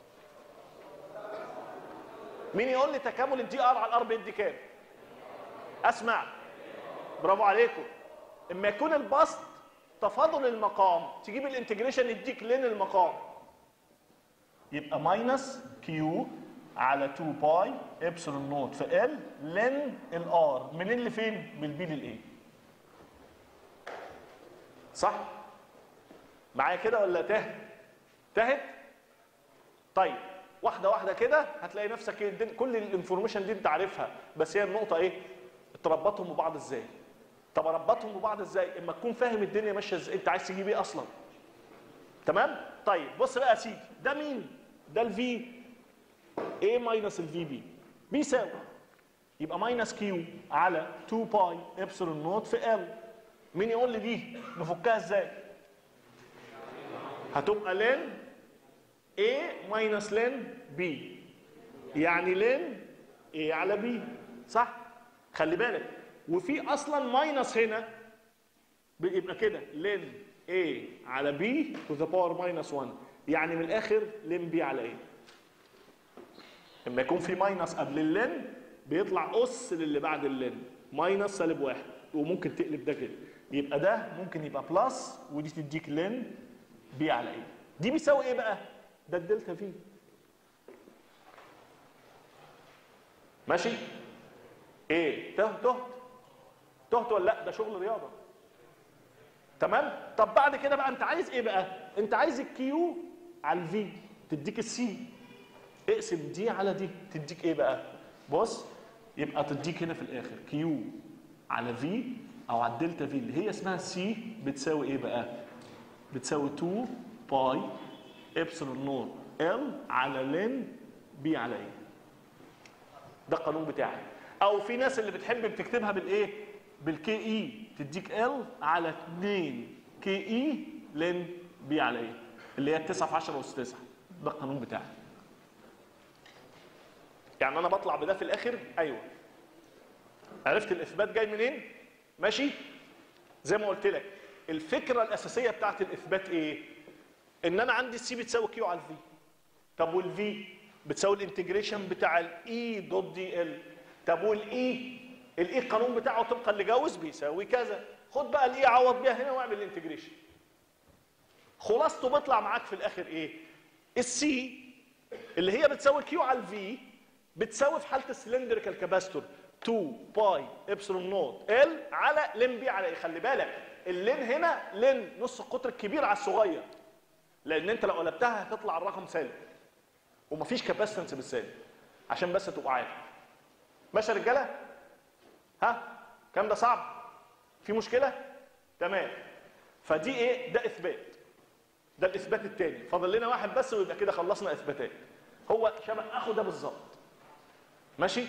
مين يقول لي تكامل الدي ار على الار بيدي كام اسمع برافو عليكم اما يكون البسط تفاضل المقام تجيب الانتجريشن يديك لين المقام يبقى ماينس كيو على 2 باي ابسلون نوت في ال لين الار منين لفين بالبي للايه صح معايا كده ولا تاه تاهت طيب واحده واحده كده هتلاقي نفسك ايه الدن- كل الانفورميشن دي انت عارفها بس هي النقطه ايه تربطهم ببعض ازاي طب اربطهم ببعض ازاي اما تكون فاهم الدنيا ماشيه ازاي انت عايز تجيب ايه اصلا تمام طيب بص بقى يا سيدي ده مين ده الفي A ماينس الفي بي بيساوي يبقى ماينس كيو على 2 باي ابسلون نوت في ال مين يقول لي دي نفكها ازاي هتبقى لين A ماينس لين B يعني لين A على B صح خلي بالك وفي اصلا ماينس هنا بيبقى كده لين A على B to the power minus 1 يعني من الاخر لين B على A لما يكون في ماينس قبل اللين بيطلع اس للي بعد اللين ماينس سالب واحد وممكن تقلب ده كده يبقى ده ممكن يبقى بلس ودي تديك لين بي على ايه دي بيساوي ايه بقى ده الدلتا في ماشي ايه تهت تهت تهت ولا لا ده شغل رياضه تمام طب بعد كده بقى انت عايز ايه بقى انت عايز الكيو على الفي تديك السي اقسم دي على دي تديك ايه بقى بص يبقى تديك هنا في الاخر كيو على في او على الدلتا في اللي هي اسمها سي بتساوي ايه بقى بتساوي 2 باي ابسلون نوت ال على لين بي على ايه ده القانون بتاعي او في ناس اللي بتحب بتكتبها بالايه بالكي اي تديك ال على 2 كي اي لين بي على ايه اللي هي 9 في 10 اس 9 ده القانون بتاعي يعني انا بطلع بده في الاخر ايوه عرفت الاثبات جاي منين ماشي زي ما قلت لك الفكره الاساسيه بتاعت الاثبات ايه ان انا عندي السي بتساوي كيو على الفي طب والفي بتساوي الانتجريشن بتاع الاي دوت دي ال طب والاي الاي القانون بتاعه طبقا لجوز بيساوي كذا خد بقى الاي عوض بيها هنا واعمل الانتجريشن خلاصته بيطلع معاك في الاخر ايه السي اللي هي بتساوي كيو على الفي بتساوي في حاله السلندريكال كاباستور 2 باي ابسلون نوت ال على لين بي على ايه خلي بالك اللين هنا لين نص القطر الكبير على الصغير لان انت لو قلبتها هتطلع الرقم سالب ومفيش كاباسيتنس بالسالب عشان بس تبقى عارف ماشي يا رجاله ها الكلام ده صعب في مشكله تمام فدي ايه ده اثبات ده الاثبات الثاني فاضل لنا واحد بس ويبقى كده خلصنا اثباتات هو شبه اخو ده بالظبط ماشي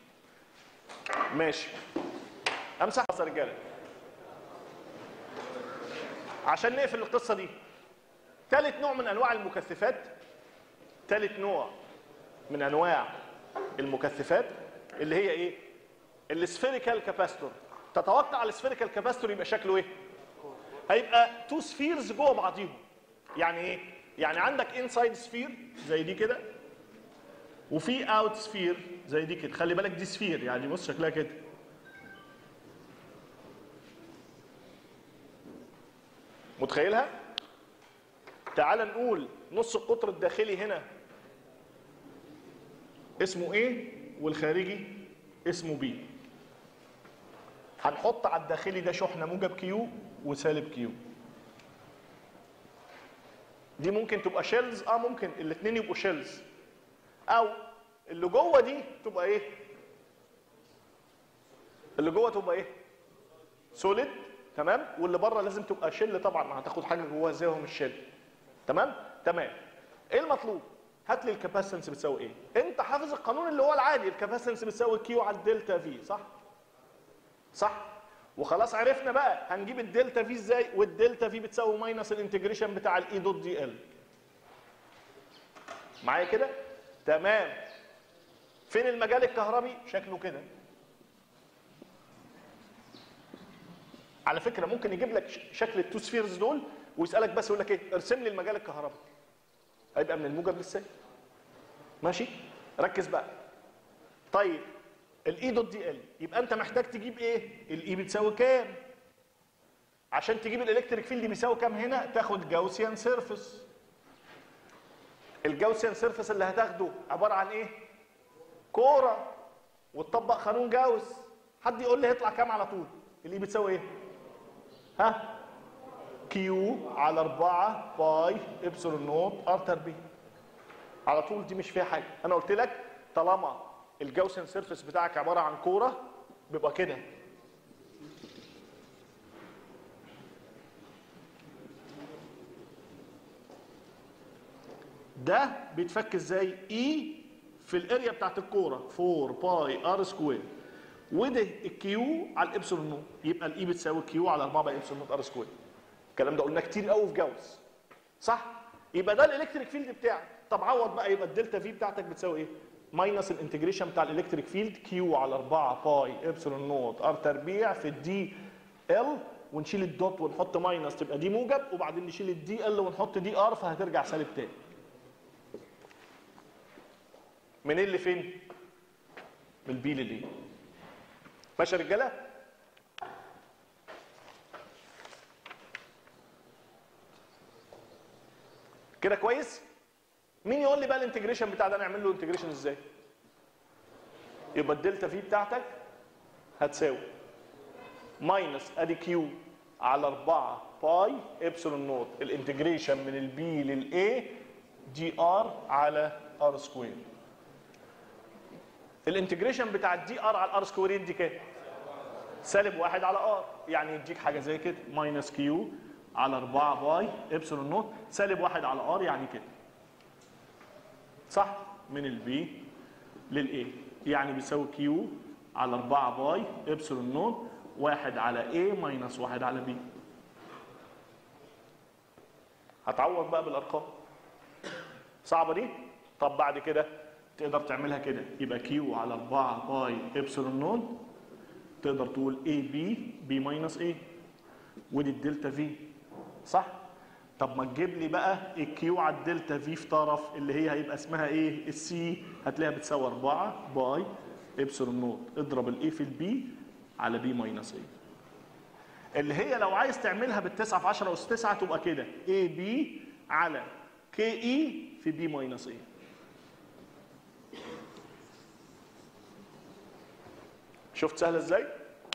ماشي امسح بس يا رجاله عشان نقفل القصه دي ثالث نوع من انواع المكثفات ثالث نوع من انواع المكثفات اللي هي ايه السفيريكال كاباستور تتوقع السفيريكال كاباستور يبقى شكله ايه هيبقى تو سفيرز جوه بعضيهم يعني ايه يعني عندك انسايد سفير زي دي كده وفي اوت سفير زي دي كده خلي بالك دي سفير يعني بص شكلها كده متخيلها تعال نقول نص القطر الداخلي هنا اسمه ايه والخارجي اسمه بي هنحط على الداخلي ده شحنه موجب كيو وسالب كيو دي ممكن تبقى شيلز اه ممكن الاثنين يبقوا شيلز او اللي جوه دي تبقى ايه اللي جوه تبقى ايه سوليد تمام واللي بره لازم تبقى شل طبعا ما هتاخد حاجه جواها ازاي وهو مش شل تمام تمام ايه المطلوب هات لي الكاباسيتنس بتساوي ايه انت حافظ القانون اللي هو العادي الكاباسيتنس بتساوي كيو على الدلتا في صح صح وخلاص عرفنا بقى هنجيب الدلتا في ازاي والدلتا في بتساوي ماينس الانتجريشن بتاع الاي دوت دي ال معايا كده تمام فين المجال الكهربي شكله كده على فكره ممكن يجيب لك شكل التو سفيرز دول ويسالك بس يقول لك ايه ارسم لي المجال الكهربي هيبقى من الموجب للسالب ماشي ركز بقى طيب الاي دوت دي ال يبقى انت محتاج تجيب ايه الاي بتساوي كام عشان تجيب الالكتريك فيلد بيساوي كام هنا تاخد جاوسيان سيرفيس الجاوسيان سيرفيس اللي هتاخده عباره عن ايه كوره وتطبق قانون جاوس حد يقول لي هيطلع كام على طول الاي بتساوي ايه ها كيو على 4 باي ابسلون نوت ار تربيع على طول دي مش فيها حاجه انا قلت لك طالما الجوسن سيرفيس بتاعك عباره عن كوره بيبقى كده ده بيتفك ازاي اي في الاريا بتاعت الكوره 4 باي ار سكوير وده الكيو على الابسلون نوت يبقى الاي بتساوي كيو على 4 باي ابسلون نوت ار سكوير الكلام ده قلنا كتير قوي في جوز صح يبقى ده الالكتريك فيلد بتاعك طب عوض بقى يبقى الدلتا في بتاعتك بتساوي ايه ماينس الانتجريشن بتاع الالكتريك فيلد كيو على 4 باي ابسلون نوت ار تربيع في الدي ال ونشيل الدوت ونحط ماينس تبقى دي موجب وبعدين نشيل الدي ال ونحط دي ار فهترجع سالب تاني منين لفين من البي للايه ماشي يا رجاله كده كويس مين يقول لي بقى الانتجريشن بتاع ده نعمل له انتجريشن ازاي يبقى الدلتا في بتاعتك هتساوي ماينس ادي كيو على 4 باي ابسلون نوت الانتجريشن من البي للاي دي ار على ار سكوير الانتجريشن بتاع الدي ار على الار سكوير يدي كام سالب واحد على ار يعني يديك حاجه زي كده ماينس كيو على 4 باي ابسلون نوت سالب واحد على ار يعني كده صح من البي للاي يعني بيساوي كيو على 4 باي ابسلون نوت واحد على اي ماينس واحد على بي هتعوض بقى بالارقام صعبه دي طب بعد كده تقدر تعملها كده يبقى كيو على 4 باي ابسلون نوت تقدر تقول اي بي بي ماينس اي ودي الدلتا في صح طب ما تجيب لي بقى الكيو على الدلتا في في طرف اللي هي هيبقى اسمها ايه السي هتلاقيها بتساوي 4 باي ابسلون نوت اضرب الاي في البي على بي ماينس اي اللي هي لو عايز تعملها بالتسعة في 10 أس 9 تبقى كده اي بي على كي اي في بي ماينس اي شفت سهله ازاي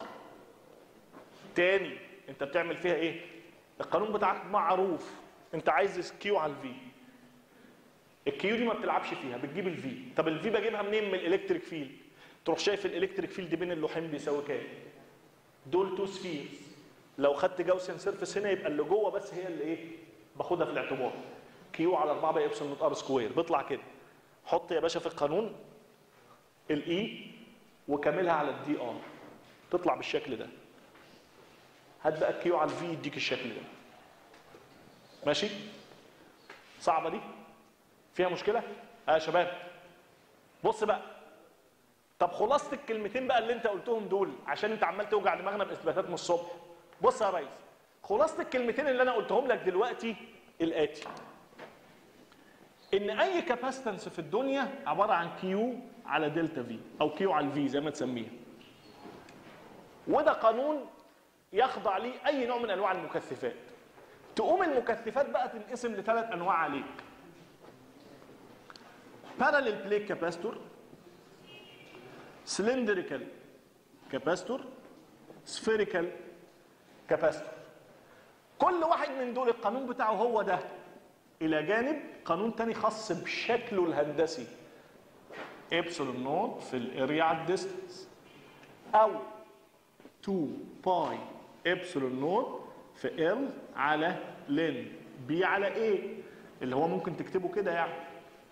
تاني انت بتعمل فيها ايه القانون بتاعك معروف انت عايز كيو على الفي الكيو دي ما بتلعبش فيها بتجيب الفي طب الفي بجيبها منين من الالكتريك فيلد تروح شايف الالكتريك فيلد بين اللوحين بيساوي كام دول تو سفيرز لو خدت جاوسيان سيرفيس هنا يبقى اللي جوه بس هي اللي ايه باخدها في الاعتبار كيو على 4 باي ابسلون نوت ار سكوير بيطلع كده حط يا باشا في القانون الاي وكاملها على الدي ار تطلع بالشكل ده هات بقى الكيو على الفي يديك الشكل ده ماشي صعبه دي فيها مشكله اه يا شباب بص بقى طب خلاصه الكلمتين بقى اللي انت قلتهم دول عشان انت عمال توجع دماغنا باثباتات من الصبح بص يا ريس خلاصه الكلمتين اللي انا قلتهم لك دلوقتي الاتي ان اي كاباستنس في الدنيا عباره عن كيو على دلتا في او كيو على الفي زي ما تسميها وده قانون يخضع ليه اي نوع من انواع المكثفات تقوم المكثفات بقى تنقسم لثلاث انواع عليك parallel plate capacitor cylindrical capacitor spherical capacitor كل واحد من دول القانون بتاعه هو ده الى جانب قانون تاني خاص بشكله الهندسي ابسلون نوت في الاريا على الديستنس او 2 باي ابسلون نوت في ال على لين بي على ايه اللي هو ممكن تكتبه كده يعني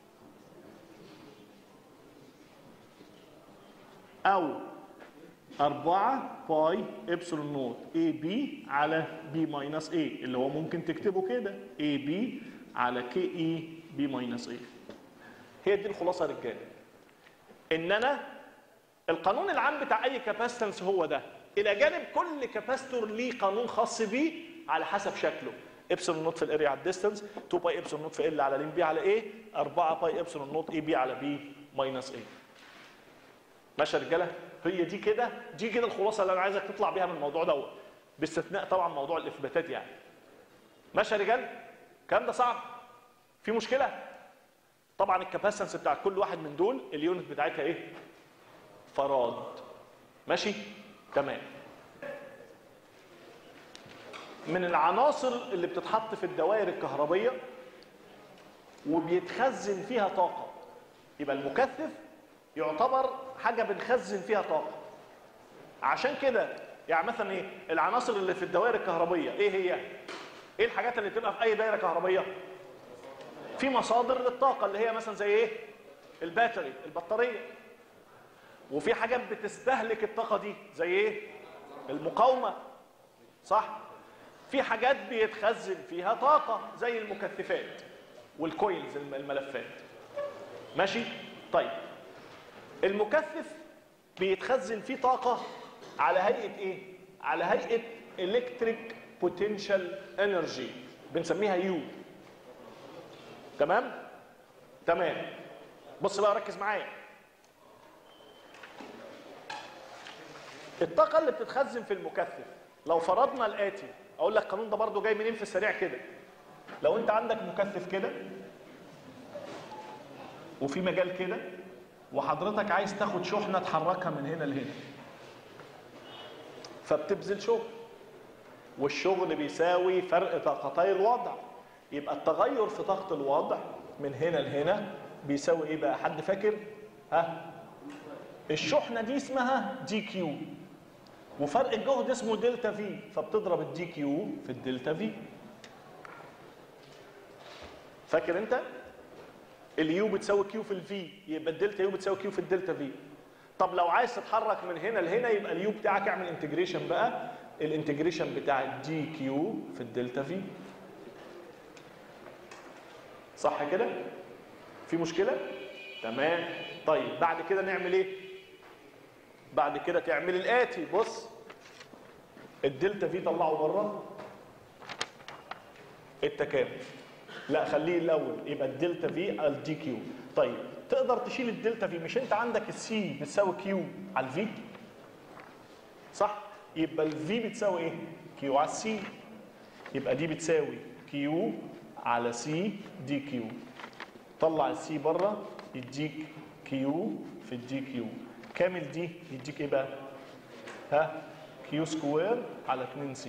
او 4 باي ابسلون نوت اي بي على بي ماينس اي اللي هو ممكن تكتبه كده اي بي على كي اي بي ماينس اي هي دي الخلاصه يا رجاله ان انا القانون العام بتاع اي كاباستنس هو ده الى جانب كل كاباستور ليه قانون خاص بيه على حسب شكله ابسلون نوت في الاريا على الديستنس 2 باي ابسلون نوت في ال على لين بي على ايه 4 باي ابسلون نوت اي بي على بي ماينس ايه ماشي يا رجاله هي دي كده دي كده الخلاصه اللي انا عايزك تطلع بيها من الموضوع دوت باستثناء طبعا موضوع الاثباتات يعني ماشي يا رجال الكلام ده صعب في مشكله طبعا الكاباسنس بتاع كل واحد من دول اليونت بتاعتها ايه فراد ماشي تمام من العناصر اللي بتتحط في الدوائر الكهربيه وبيتخزن فيها طاقه يبقى المكثف يعتبر حاجه بنخزن فيها طاقه عشان كده يعني مثلا ايه العناصر اللي في الدوائر الكهربيه ايه هي ايه الحاجات اللي تبقى في اي دايره كهربيه في مصادر للطاقه اللي هي مثلا زي ايه الباتري البطاريه وفي حاجات بتستهلك الطاقه دي زي ايه المقاومه صح في حاجات بيتخزن فيها طاقه زي المكثفات والكويلز الملفات ماشي طيب المكثف بيتخزن فيه طاقة على هيئة ايه؟ على هيئة electric potential energy بنسميها يو تمام؟ تمام بص بقى ركز معايا الطاقة اللي بتتخزن في المكثف لو فرضنا الآتي أقول لك القانون ده برضو جاي منين في السريع كده لو أنت عندك مكثف كده وفي مجال كده وحضرتك عايز تاخد شحنه تحركها من هنا لهنا فبتبذل شغل والشغل بيساوي فرق طاقتي الوضع يبقى التغير في طاقه الوضع من هنا لهنا بيساوي ايه بقى حد فاكر ها الشحنه دي اسمها دي كيو وفرق الجهد اسمه دلتا في فبتضرب الدي كيو في الدلتا في فاكر انت اليو بتساوي كيو في الفي يبقى الدلتا يو بتساوي كيو في الدلتا في طب لو عايز تتحرك من هنا لهنا يبقى اليو بتاعك اعمل انتجريشن بقى الانتجريشن بتاع الدي كيو في الدلتا في صح كده في مشكله تمام طيب بعد كده نعمل ايه بعد كده تعمل الاتي بص الدلتا في طلعه بره التكامل لا خليه الاول يبقى الدلتا في الدي كيو طيب تقدر تشيل الدلتا في مش انت عندك السي بتساوي كيو على الفي صح يبقى الفي بتساوي ايه كيو على السي يبقى دي بتساوي كيو على سي دي كيو طلع السي بره يديك كيو في الدي كيو كامل دي يديك ايه بقى ها كيو سكوير على 2 سي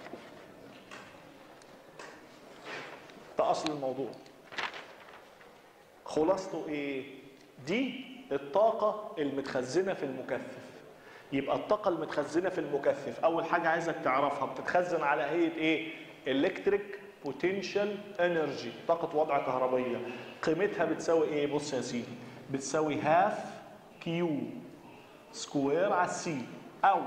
ده اصل الموضوع خلاصته ايه دي الطاقة المتخزنة في المكثف يبقى الطاقة المتخزنة في المكثف أول حاجة عايزك تعرفها بتتخزن على هيئة إيه؟ إلكتريك بوتنشال انرجي طاقة وضع كهربية قيمتها بتساوي إيه؟ بص يا سيدي بتساوي هاف كيو سكوير على السي أو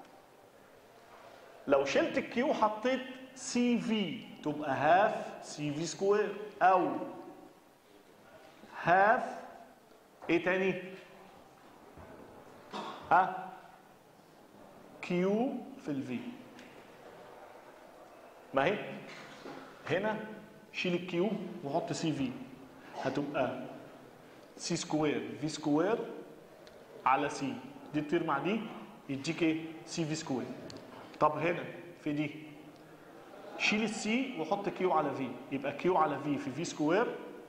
لو شلت الكيو حطيت سي في تبقى هاف سي في سكوير او هاف ايه تاني ها كيو في الفي ما هي هنا شيل الكيو وحط سي في هتبقى سي سكوير في سكوير على سي دي تطير مع دي يديك ايه سي في سكوير طب هنا في دي شيل السي وحط كيو على في يبقى كيو على في في في سكوير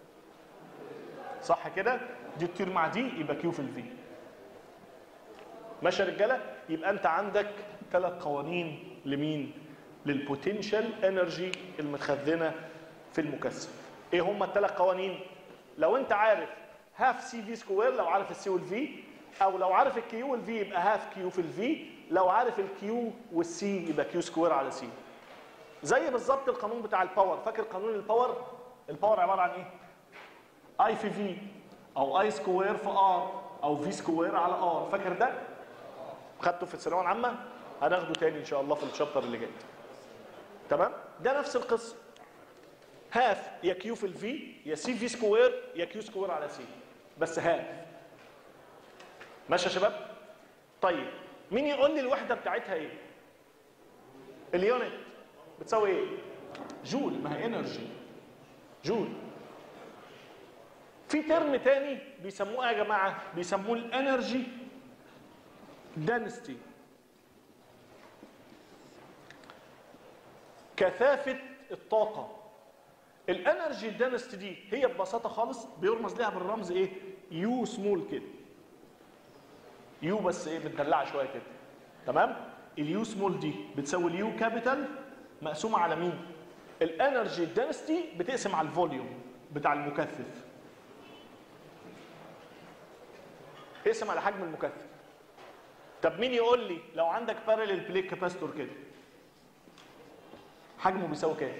صح كده دي تطير مع دي يبقى كيو في الفي ماشي يا رجاله يبقى انت عندك ثلاث قوانين لمين للبوتنشال انرجي المتخزنه في المكثف ايه هم الثلاث قوانين لو انت عارف هاف سي في سكوير لو عارف السي والفي او لو عارف الكيو والفي يبقى هاف كيو في الفي لو عارف الكيو والسي يبقى كيو سكوير على سي زي بالظبط القانون بتاع الباور فاكر قانون الباور الباور عباره عن ايه اي في في او اي سكوير في ار او في سكوير على ار فاكر ده خدته في الثانويه العامه هناخده تاني ان شاء الله في الشابتر اللي جاي تمام ده نفس القصه هاف يا كيو في الفي يا سي في سكوير يا كيو سكوير على سي بس هاف ماشي يا شباب طيب مين يقول لي الوحده بتاعتها ايه اليونت بتساوي ايه جول ما هي انرجي جول في ترم تاني بيسموه ايه يا جماعه بيسموه الانرجي density كثافة الطاقة الانرجي density دي هي ببساطة خالص بيرمز لها بالرمز ايه يو سمول كده يو بس ايه متدلعة شوية كده تمام اليو سمول دي بتساوي اليو كابيتال مقسومة على مين الانرجي density بتقسم على الفوليوم بتاع المكثف اقسم على حجم المكثف طب مين يقول لي لو عندك بارلل بليك كاباستور كده حجمه بيساوي كام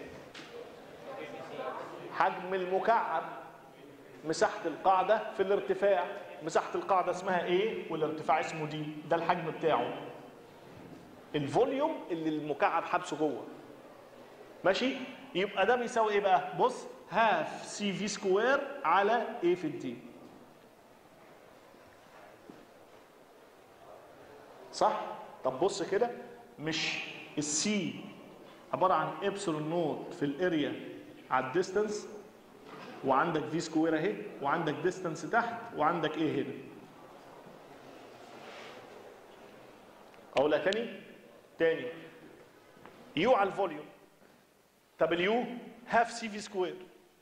حجم المكعب مساحة القاعدة في الارتفاع مساحة القاعدة اسمها ايه والارتفاع اسمه دي ده الحجم بتاعه الفوليوم اللي المكعب حبسه جوه ماشي يبقى ده بيساوي ايه بقى بص هاف سي في سكوير على ايه في الدي صح طب بص كده مش السي عباره عن ابسلون نوت في الاريا على الديستانس وعندك في سكوير اهي وعندك ديستانس تحت وعندك ايه هنا اقولها تاني تاني يو على الفوليوم طب اليو هاف سي في سكوير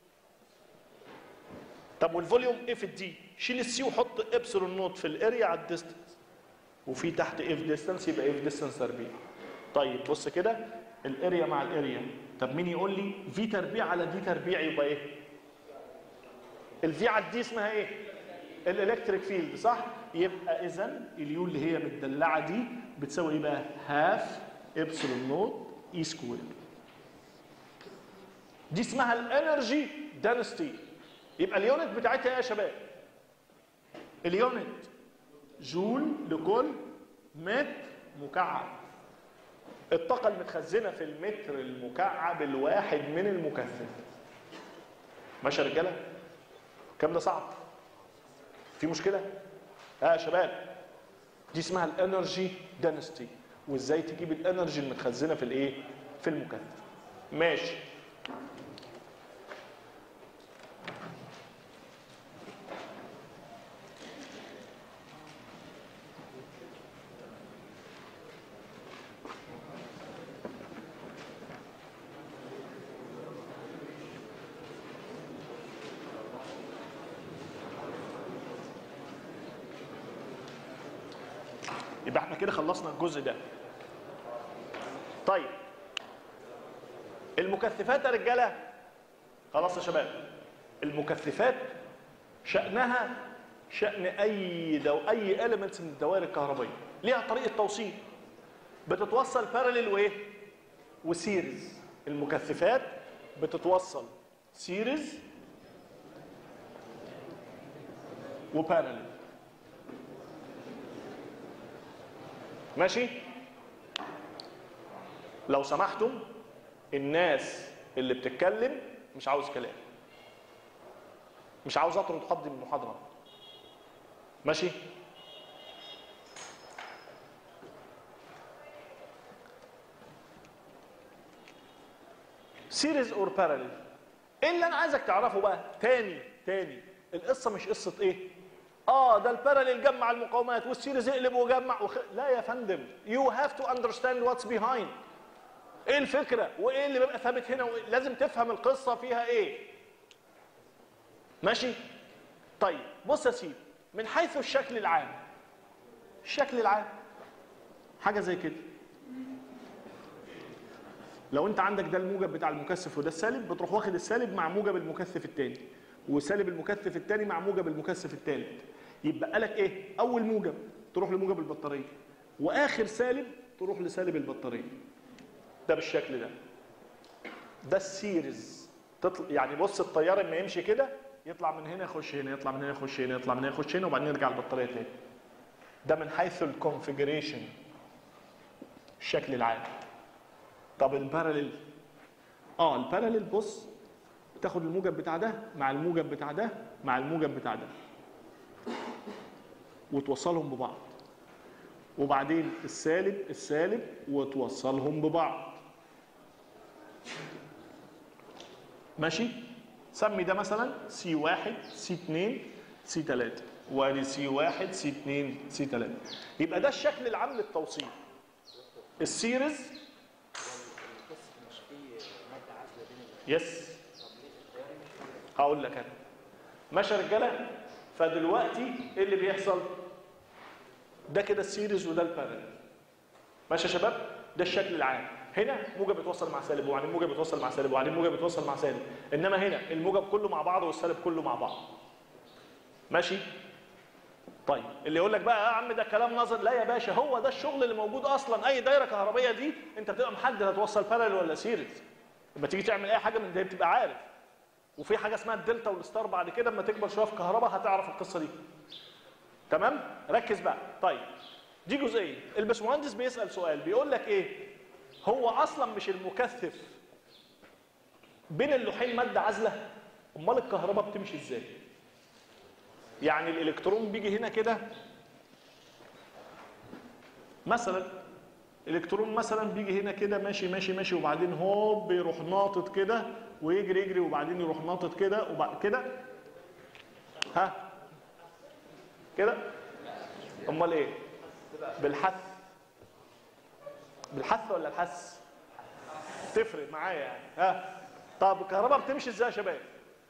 طب والفوليوم ايه في الدي شيل السي وحط ابسلون نوت في الاريا على الديستانس وفي تحت اف ديستانس يبقى اف ديستانس تربيع طيب بص كده الاريا مع الاريا طب مين يقول لي في تربيع على دي تربيع يبقى ايه الفي على الدي اسمها ايه الالكتريك فيلد صح يبقى اذا اليو اللي هي متدلعه دي بتساوي ايه بقى هاف ابسلون نوت اي سكوير دي اسمها الانرجي دانستي يبقى اليونت بتاعتها ايه يا شباب اليونت جول لكل متر مكعب الطاقة المتخزنة في المتر المكعب الواحد من المكثف ماشي يا رجالة الكلام ده صعب في مشكلة ها يا شباب دي اسمها الانرجي دانستي وازاي تجيب الانرجي المتخزنة في الايه في المكثف ماشي يبقى احنا كده خلصنا الجزء ده طيب المكثفات يا رجاله خلاص يا شباب المكثفات شأنها شأن أي دو أي إيليمنتس من الدوائر الكهربائية ليها طريقة توصيل بتتوصل بارلل وإيه؟ وسيريز المكثفات بتتوصل سيريز وبارلل ماشي لو سمحتم الناس اللي بتتكلم مش عاوز كلام مش عاوز اطرد حد من المحاضره ماشي سيريز اور باراليل ايه اللي انا عايزك تعرفه بقى تاني تاني القصه مش قصه ايه اه ده الباراليل جمع المقاومات والسيريز اقلب وجمع وخ... لا يا فندم يو هاف تو اندرستاند واتس بيهايند ايه الفكره وايه اللي بيبقى ثابت هنا وإيه؟ لازم تفهم القصه فيها ايه ماشي طيب بص يا سيدي من حيث الشكل العام الشكل العام حاجه زي كده لو انت عندك ده الموجب بتاع المكثف وده السالب بتروح واخد السالب مع موجب المكثف الثاني وسالب المكثف الثاني مع موجب المكثف الثالث يبقى لك ايه اول موجب تروح لموجب البطاريه واخر سالب تروح لسالب البطاريه ده بالشكل ده ده السيريز تطلع يعني بص التيار لما يمشي كده يطلع من هنا يخش هنا يطلع من هنا يخش هنا يطلع من هنا يخش هنا وبعدين يرجع البطاريه تاني ده من حيث الكونفيجريشن الشكل العام طب الباراليل اه الباراليل بص تاخد الموجب بتاع ده مع الموجب بتاع ده مع الموجب بتاع ده وتوصلهم ببعض وبعدين السالب السالب وتوصلهم ببعض ماشي سمي ده مثلا سي واحد سي اتنين سي تلاتة وادي سي واحد سي اتنين سي تلاتة يبقى ده الشكل العام للتوصيل السيريز مش في ماده عازله بين يس هقول لك انا ماشي يا رجاله فدلوقتي ايه اللي بيحصل ده كده السيريز وده البارل ماشي يا شباب ده الشكل العام هنا موجب بيتوصل مع سالب وبعدين موجب بيتوصل مع سالب وبعدين موجب بيتوصل مع سالب انما هنا الموجب كله مع بعض والسالب كله مع بعض ماشي طيب اللي يقول لك بقى يا عم ده كلام نظر لا يا باشا هو ده الشغل اللي موجود اصلا اي دايره كهربيه دي انت بتبقى محدد هتوصل بارل ولا سيريز لما تيجي تعمل اي حاجه من دي بتبقى عارف وفي حاجه اسمها الدلتا والستار بعد كده اما تكبر شويه في كهرباء هتعرف القصه دي تمام ركز بقى طيب دي جزئيه الباشمهندس بيسال سؤال بيقول لك ايه هو اصلا مش المكثف بين اللوحين ماده عازله امال الكهرباء بتمشي ازاي يعني الالكترون بيجي هنا كده مثلا الكترون مثلا بيجي هنا كده ماشي ماشي ماشي وبعدين هوب بيروح ناطط كده ويجري يجري وبعدين يروح ناطط كده وبعد كده ها كده امال ايه بالحث بالحث ولا الحس تفرق معايا يعني ها طب الكهرباء بتمشي ازاي يا شباب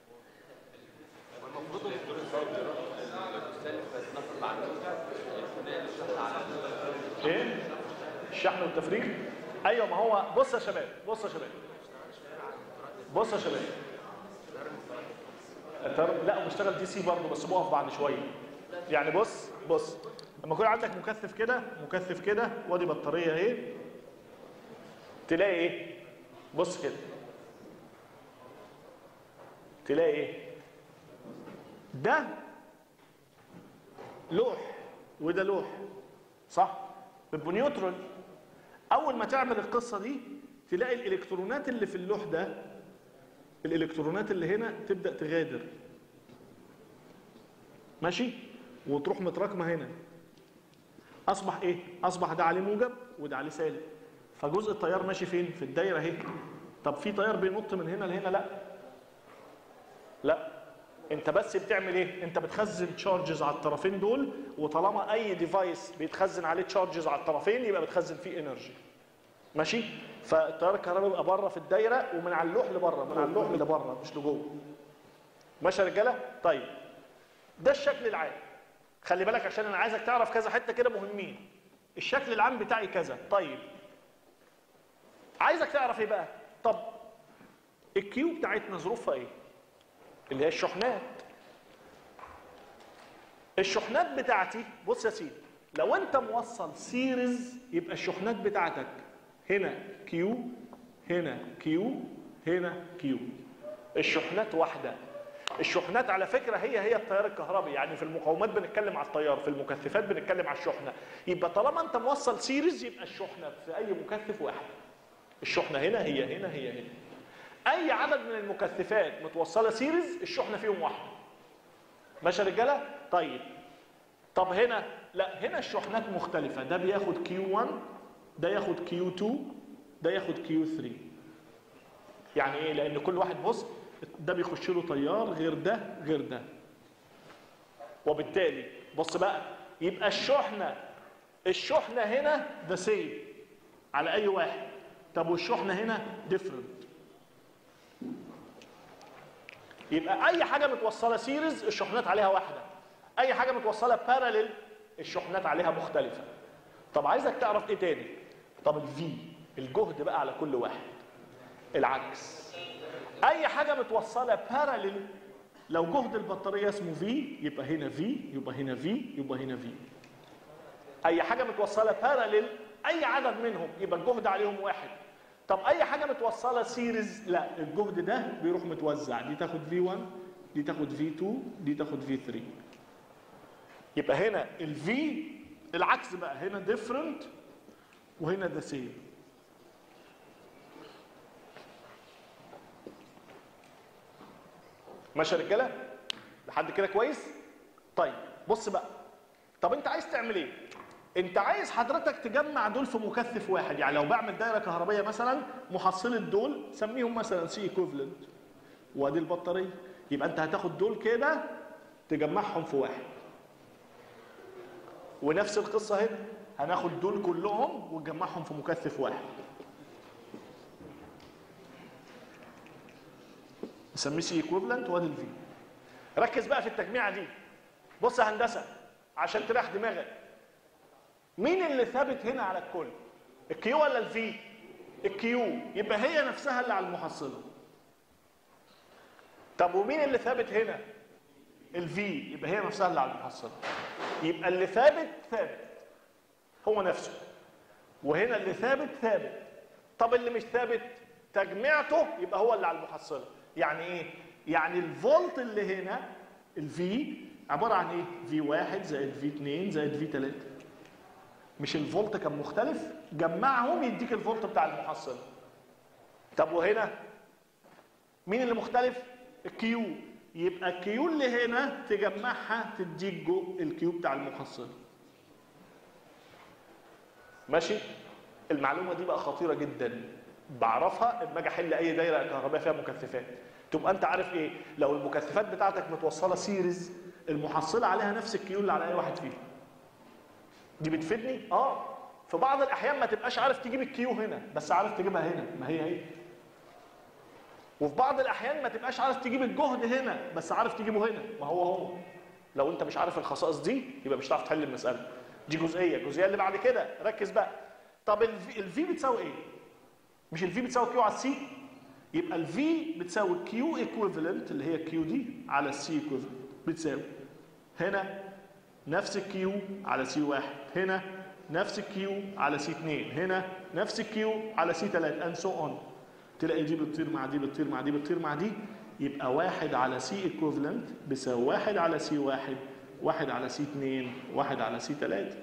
ايه الشحن والتفريغ ايوه ما هو بص يا شباب بص يا شباب بص يا شباب التر- لا بشتغل دي سي برضه بس بقف بعد شويه يعني بص بص لما يكون عندك مكثف كده مكثف كده وادي بطاريه اهي تلاقي ايه بص كده تلاقي ايه ده لوح وده لوح صح بيبقوا نيوترال اول ما تعمل القصه دي تلاقي الالكترونات اللي في اللوح ده الالكترونات اللي هنا تبدا تغادر ماشي وتروح متراكمه هنا اصبح ايه اصبح ده عليه موجب وده عليه سالب فجزء التيار ماشي فين في الدايره اهي طب في تيار بينط من هنا لهنا لا لا انت بس بتعمل ايه انت بتخزن تشارجز على الطرفين دول وطالما اي ديفايس بيتخزن عليه تشارجز على الطرفين يبقى بتخزن فيه انرجي ماشي فالتيار الكهربائي يبقى بره في الدايره ومن على اللوح لبره من على اللوح لبره مش لجوه ماشي يا رجاله طيب ده الشكل العام خلي بالك عشان انا عايزك تعرف كذا حته كده مهمين الشكل العام بتاعي كذا طيب عايزك تعرف ايه بقى طب الكيو بتاعتنا ظروفها ايه اللي هي الشحنات الشحنات بتاعتي بص يا سيدي لو انت موصل سيريز يبقى الشحنات بتاعتك هنا كيو هنا كيو هنا كيو الشحنات واحده الشحنات على فكره هي هي التيار الكهربي يعني في المقاومات بنتكلم على التيار في المكثفات بنتكلم على الشحنه يبقى طالما انت موصل سيريز يبقى الشحنه في اي مكثف واحد الشحنه هنا هي هنا هي هنا اي عدد من المكثفات متوصله سيريز الشحنه فيهم واحده ماشي يا رجاله طيب طب هنا لا هنا الشحنات مختلفه ده بياخد كيو 1 ده ياخد كيو 2 ده ياخد كيو 3 يعني ايه لان كل واحد بص ده بيخش له تيار غير ده غير ده وبالتالي بص بقى يبقى الشحنه الشحنه هنا ذا سيم على اي واحد طب والشحنه هنا ديفرنت يبقى اي حاجه متوصله سيريز الشحنات عليها واحده اي حاجه متوصله باراليل الشحنات عليها مختلفه طب عايزك تعرف ايه تاني طب الفي الجهد بقى على كل واحد العكس اي حاجه متوصله باراليل لو جهد البطاريه اسمه في يبقى هنا في يبقى هنا في يبقى هنا في اي حاجه متوصله باراليل اي عدد منهم يبقى الجهد عليهم واحد طب اي حاجه متوصله سيريز لا الجهد ده بيروح متوزع دي تاخد في 1 دي تاخد في 2 دي تاخد في 3 يبقى هنا الفي العكس بقى هنا ديفرنت وهنا ذا سيم ماشي يا رجاله لحد كده كويس طيب بص بقى طب انت عايز تعمل ايه انت عايز حضرتك تجمع دول في مكثف واحد يعني لو بعمل دايره كهربيه مثلا محصله دول سميهم مثلا سي ايكوفلنت وادي البطاريه يبقى انت هتاخد دول كده تجمعهم في واحد ونفس القصه هنا هناخد دول كلهم ونجمعهم في مكثف واحد نسميه سي ايكوفلنت وادي الفي ركز بقى في التجميعه دي بص يا هندسه عشان تريح دماغك مين اللي ثابت هنا على الكل الكيو ولا الفي الكيو يبقى هي نفسها اللي على المحصله طب ومين اللي ثابت هنا الفي يبقى هي نفسها اللي على المحصله يبقى اللي ثابت ثابت هو نفسه وهنا اللي ثابت ثابت طب اللي مش ثابت تجميعته يبقى هو اللي على المحصله يعني ايه يعني الفولت اللي هنا الفي عباره عن ايه في واحد زائد في 2 زائد في 3 مش الفولت كان مختلف جمعهم يديك الفولت بتاع المحصله طب وهنا مين اللي مختلف الكيو يبقى الكيو اللي هنا تجمعها تديك جو الكيو بتاع المحصله ماشي المعلومه دي بقى خطيره جدا بعرفها اما اجي احل اي دايره كهربائيه فيها مكثفات تبقى انت عارف ايه لو المكثفات بتاعتك متوصله سيريز المحصله عليها نفس الكيو اللي على اي واحد فيهم دي بتفيدني اه في بعض الاحيان ما تبقاش عارف تجيب الكيو هنا بس عارف تجيبها هنا ما هي هي وفي بعض الاحيان ما تبقاش عارف تجيب الجهد هنا بس عارف تجيبه هنا ما هو هو لو انت مش عارف الخصائص دي يبقى مش هتعرف تحل المساله دي جزئيه الجزئيه اللي بعد كده ركز بقى طب الفي بتساوي ايه مش الفي بتساوي كيو على السي يبقى الفي بتساوي كيو ايكويفالنت اللي هي كيو دي على السي ايكويفالنت بتساوي هنا نفس الكيو على سي واحد هنا نفس الكيو على سي 2 هنا نفس الكيو على سي 3 اند سو اون تلاقي دي بتطير مع دي بتطير مع دي بتطير مع دي يبقى واحد على سي ايكوفلنت بيساوي واحد على سي واحد واحد على سي 2 واحد على سي 3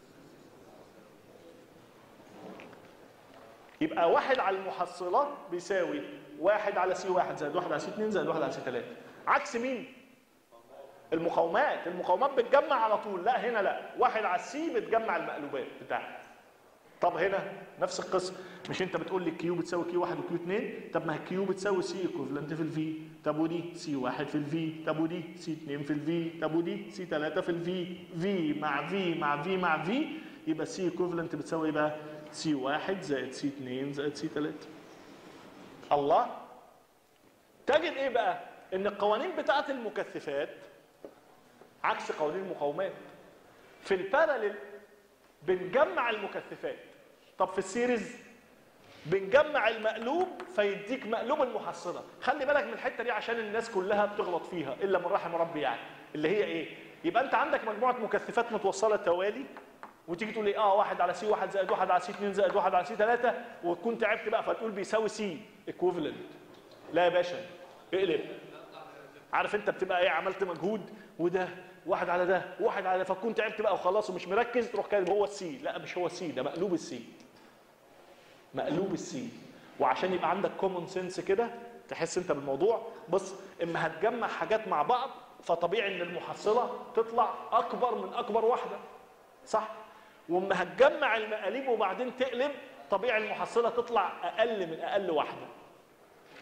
يبقى واحد على المحصلة بيساوي واحد على سي واحد زائد واحد على سي 2 زائد واحد على سي 3 عكس مين؟ المقاومات المقاومات بتجمع على طول لا هنا لا واحد على السي بتجمع المقلوبات بتاعتك طب هنا نفس القصه مش انت بتقول لي كيو بتساوي كيو 1 وكيو 2 طب ما كيو بتساوي سي ايكوفلنت في الفي طب ودي سي 1 في الفي طب ودي سي 2 في الفي طب ودي سي 3 في الفي في مع في مع في مع في يبقى سي ايكوفلنت بتساوي ايه بقى سي 1 زائد سي 2 زائد سي 3 الله تجد ايه بقى ان القوانين بتاعه المكثفات عكس قوانين المقاومات في الباراليل بنجمع المكثفات طب في السيريز بنجمع المقلوب فيديك مقلوب المحصله خلي بالك من الحته دي عشان الناس كلها بتغلط فيها الا من رحم ربي يعني اللي هي ايه يبقى انت عندك مجموعه مكثفات متوصله توالي وتيجي تقول ايه اه واحد على سي واحد زائد واحد على سي 2 زائد واحد على سي 3 وتكون تعبت بقى فتقول بيساوي سي ايكوفلنت لا يا باشا اقلب عارف انت بتبقى ايه عملت مجهود وده واحد على ده واحد على ده فتكون تعبت بقى وخلاص ومش مركز تروح كاتب هو السي لا مش هو السي ده مقلوب السي مقلوب السي وعشان يبقى عندك كومون سنس كده تحس انت بالموضوع بص اما هتجمع حاجات مع بعض فطبيعي ان المحصله تطلع اكبر من اكبر واحده صح واما هتجمع المقاليب وبعدين تقلب طبيعي المحصله تطلع اقل من اقل واحده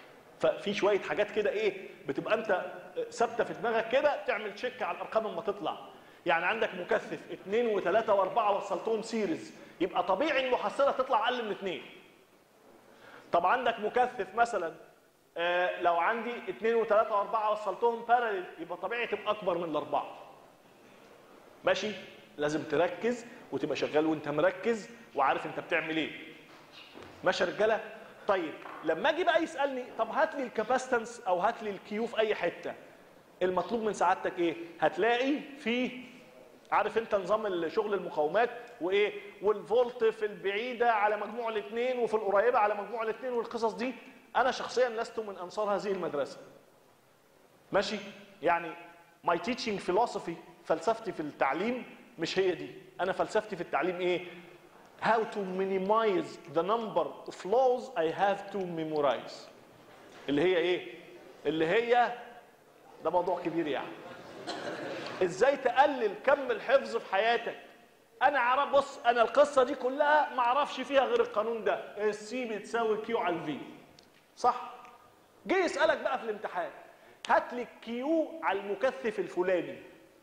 ففي شويه حاجات كده ايه بتبقى انت ثابته في دماغك كده تعمل تشيك على الارقام اما تطلع يعني عندك مكثف اثنين وثلاثه واربعه وصلتهم سيريز يبقى طبيعي المحصله تطلع اقل من اثنين طب عندك مكثف مثلا آه لو عندي اثنين وثلاثه واربعه وصلتهم باراليل يبقى طبيعي تبقى اكبر من الاربعه ماشي لازم تركز وتبقى شغال وانت مركز وعارف انت بتعمل ايه ماشي يا رجاله طيب لما اجي بقى يسالني طب هات لي الكاباستنس او هات لي الكيو في اي حته المطلوب من سعادتك ايه هتلاقي في عارف انت نظام شغل المقاومات وايه والفولت في البعيده على مجموع الاثنين وفي القريبه على مجموع الاثنين والقصص دي انا شخصيا لست من انصار هذه المدرسه ماشي يعني my teaching philosophy فلسفتي في التعليم مش هي دي انا فلسفتي في التعليم ايه how to minimize the number of laws I have to memorize اللي هي ايه اللي هي ده موضوع كبير يعني ازاي تقلل كم الحفظ في حياتك انا عارف بص انا القصه دي كلها ما اعرفش فيها غير القانون ده السي بتساوي كيو على الفي صح جه يسالك بقى في الامتحان هات لي كيو على المكثف الفلاني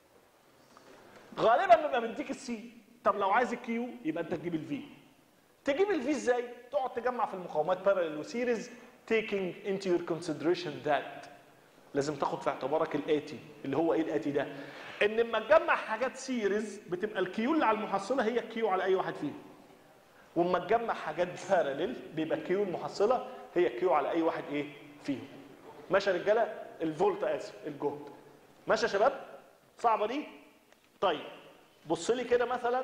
غالبا بيبقى مديك السي طب لو عايز الكيو يبقى انت تجيب الفي تجيب الفي ازاي تقعد تجمع في المقاومات باراليل وسيريز taking into your consideration that لازم تاخد في اعتبارك الاتي اللي هو ايه الاتي ده ان لما تجمع حاجات سيريز بتبقى الكيو اللي على المحصله هي الكيو على اي واحد فيهم واما تجمع حاجات باراليل بيبقى الكيو المحصله هي الكيو على اي واحد ايه فيهم ماشي يا رجاله الفولت اسف الجهد ماشي يا شباب صعبه دي طيب بص لي كده مثلا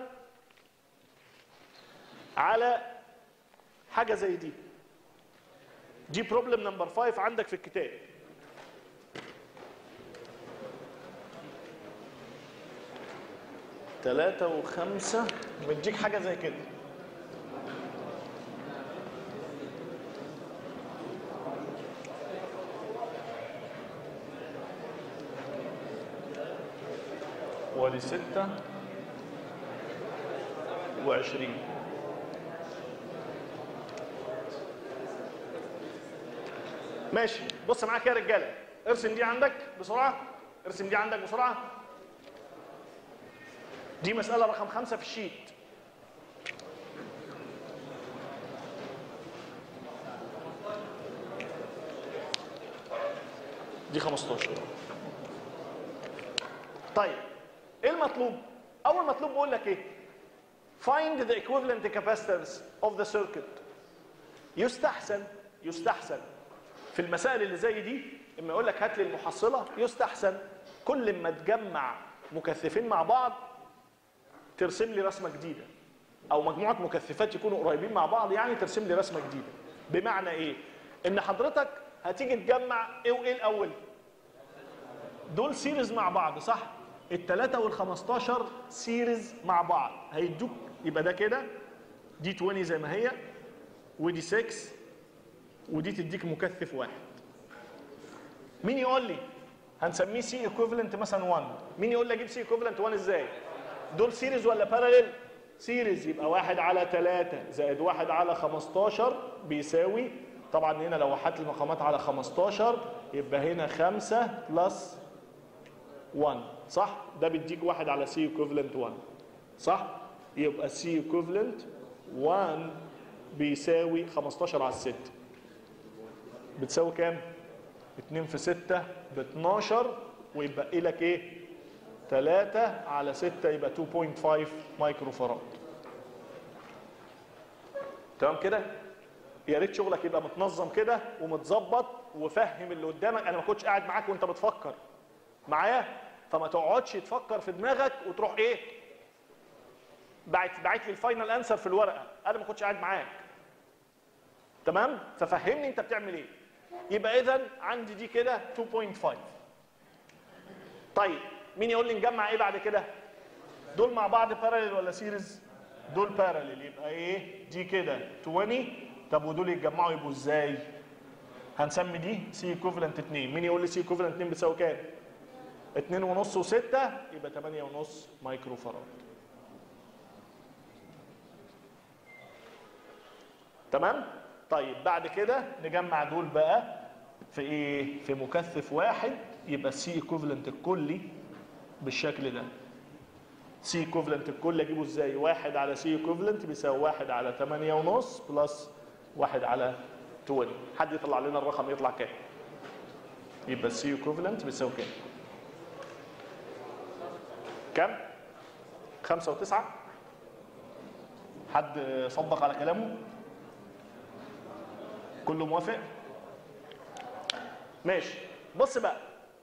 على حاجه زي دي دي بروبلم نمبر 5 عندك في الكتاب ثلاثة وخمسة مديك حاجة زي كده ودي ستة وعشرين ماشي بص معاك يا رجالة ارسم دي عندك بسرعة ارسم دي عندك بسرعة دي مسألة رقم خمسة في الشيت دي 15 طيب ايه المطلوب؟ أول مطلوب بقول لك ايه؟ find the equivalent capacitance of the circuit يستحسن يستحسن في المسائل اللي زي دي اما يقول لك هات لي المحصلة يستحسن كل ما تجمع مكثفين مع بعض ترسم لي رسمه جديده او مجموعه مكثفات يكونوا قريبين مع بعض يعني ترسم لي رسمه جديده بمعنى ايه ان حضرتك هتيجي تجمع ايه وايه الاول دول سيريز مع بعض صح الثلاثة وال15 سيريز مع بعض هيدوك يبقى ده كده دي 20 زي ما هي ودي 6 ودي تديك مكثف واحد مين يقول لي هنسميه سي ايكوفالنت مثلا 1 مين يقول لي اجيب سي ايكوفالنت 1 ازاي دول سيريز ولا باراليل سيريز يبقى واحد على 3 زائد واحد على 15 بيساوي طبعا هنا لو وحدت المقامات على 15 يبقى هنا 5 بلس 1 صح ده بيديك واحد على سي ايكوفالنت 1 صح يبقى سي ايكوفالنت 1 بيساوي 15 على 6 بتساوي كام 2 في 6 ب 12 ويبقى لك ايه 3 على 6 يبقى 2.5 مايكرو فراد تمام كده يا ريت شغلك يبقى متنظم كده ومتظبط وفهم اللي قدامك انا ما كنتش قاعد معاك وانت بتفكر معايا فما تقعدش تفكر في دماغك وتروح ايه بعت بعت لي الفاينل انسر في الورقه انا ما كنتش قاعد معاك تمام ففهمني انت بتعمل ايه يبقى اذا عندي دي كده 2.5 طيب مين يقول لي نجمع ايه بعد كده دول مع بعض باراليل ولا سيريز دول باراليل يبقى ايه دي كده 20 طب ودول يتجمعوا يبقوا ازاي هنسمي دي سي ايكوفالنت 2 مين يقول لي سي ايكوفالنت 2 بتساوي كام 2 ونص و6 يبقى 8 ونص مايكرو فراد تمام طيب بعد كده نجمع دول بقى في ايه في مكثف واحد يبقى السي ايكوفالنت الكلي بالشكل ده سي ايكوفالنت الكل اجيبه ازاي؟ واحد على سي ايكوفالنت بيساوي واحد على 8 ونص بلس واحد على 20 حد يطلع لنا الرقم يطلع كام؟ يبقى السي ايكوفالنت بيساوي كام؟ كام؟ خمسة وتسعة؟ حد صدق على كلامه؟ كله موافق؟ ماشي بص بقى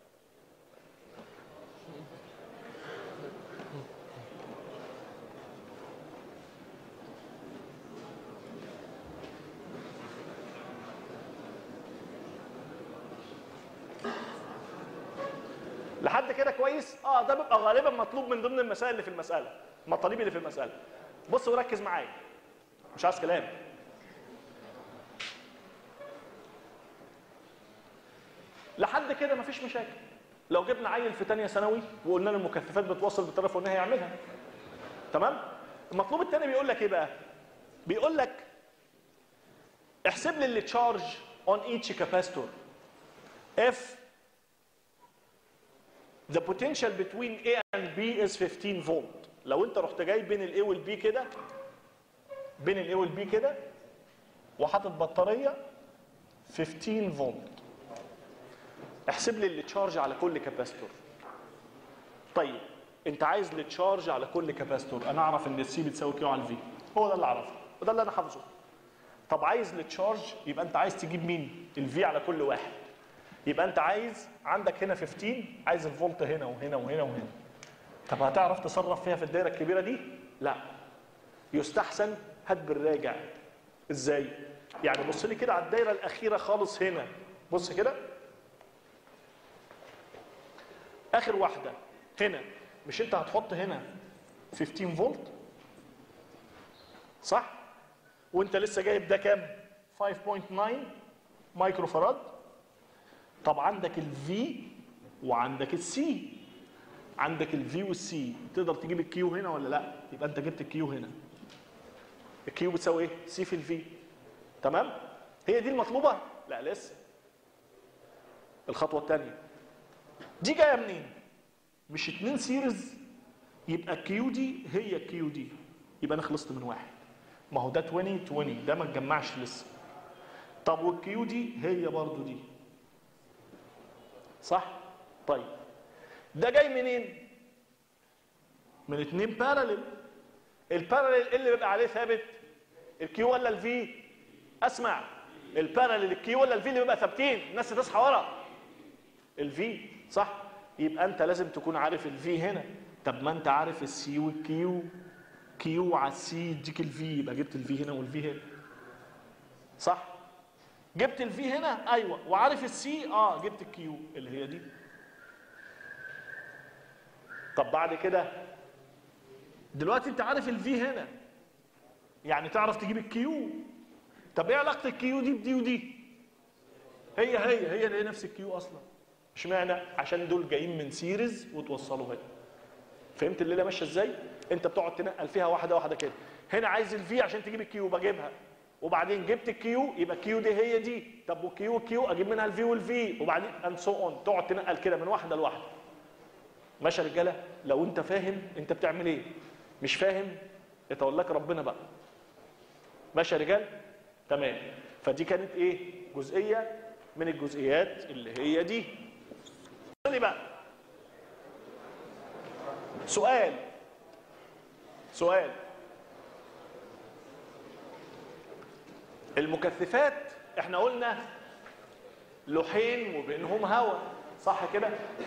لحد كده كويس اه ده بيبقى غالبا مطلوب من ضمن المسائل اللي في المساله المطالب اللي في المساله بص وركز معايا مش عايز كلام لحد كده مفيش مشاكل لو جبنا عيل في تانية ثانوي وقلنا له المكثفات بتوصل بالطريقه الفلانيه هيعملها تمام المطلوب الثاني بيقول لك ايه بقى بيقول لك احسب لي التشارج on each capacitor if the potential between A and B is 15 فولت لو انت رحت جاي بين ال A وال B كده بين ال A وال B كده وحاطط بطاريه 15 فولت احسب لي التشارج على كل كاباستور طيب انت عايز التشارج على كل كاباستور انا اعرف ان السي بتساوي كيو على الفي هو ده اللي اعرفه وده اللي انا حافظه طب عايز التشارج يبقى انت عايز تجيب مين الفي على كل واحد يبقى انت عايز عندك هنا 15 عايز الفولت هنا وهنا وهنا وهنا طب هتعرف تصرف فيها في الدايره الكبيره دي لا يستحسن هات بالراجع ازاي يعني بص لي كده على الدايره الاخيره خالص هنا بص كده اخر واحده هنا مش انت هتحط هنا 15 فولت صح وانت لسه جايب ده كام 5.9 مايكرو فراد طب عندك الفي وعندك السي عندك الفي والسي تقدر تجيب الكيو هنا ولا لا يبقى انت جبت الكيو هنا الكيو بتساوي ايه سي في الفي تمام هي دي المطلوبه لا لسه الخطوه الثانيه دي جايه منين مش اتنين سيريز يبقى كيو دي هي كيو دي يبقى انا خلصت من واحد ما هو ده 20 20 ده ما اتجمعش لسه طب والكيو دي هي برضو دي صح طيب ده جاي منين من اتنين باراليل الباراليل اللي بيبقى عليه ثابت الكيو ولا الفي اسمع الباراليل الكيو ولا الفي اللي بيبقى ثابتين الناس تصحى ورا الفي صح يبقى انت لازم تكون عارف الفي هنا طب ما انت عارف السي والكيو كيو على السي يديك الفي يبقى جبت الفي هنا والفي هنا صح جبت الفي هنا ايوه وعارف السي اه جبت الكيو اللي هي دي طب بعد كده دلوقتي انت عارف الفي هنا يعني تعرف تجيب الكيو طب ايه علاقه الكيو دي بدي ودي هي هي هي هي نفس الكيو اصلا اشمعنى عشان دول جايين من سيريز وتوصلوا هنا فهمت الليله ماشيه ازاي انت بتقعد تنقل فيها واحده واحده كده هنا عايز الفي عشان تجيب الكيو بجيبها وبعدين جبت الكيو يبقى الكيو دي هي دي طب والكيو والكيو اجيب منها الفي والفي وبعدين اند سو اون تقعد تنقل كده من واحده لواحده ماشي يا رجاله لو انت فاهم انت بتعمل ايه مش فاهم يتولاك ربنا بقى ماشي يا رجال تمام فدي كانت ايه جزئيه من الجزئيات اللي هي دي لي بقى سؤال سؤال المكثفات احنا قلنا لوحين وبينهم هواء صح كده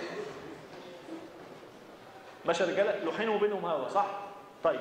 ماشي يا رجاله لوحين وبينهم هواء صح طيب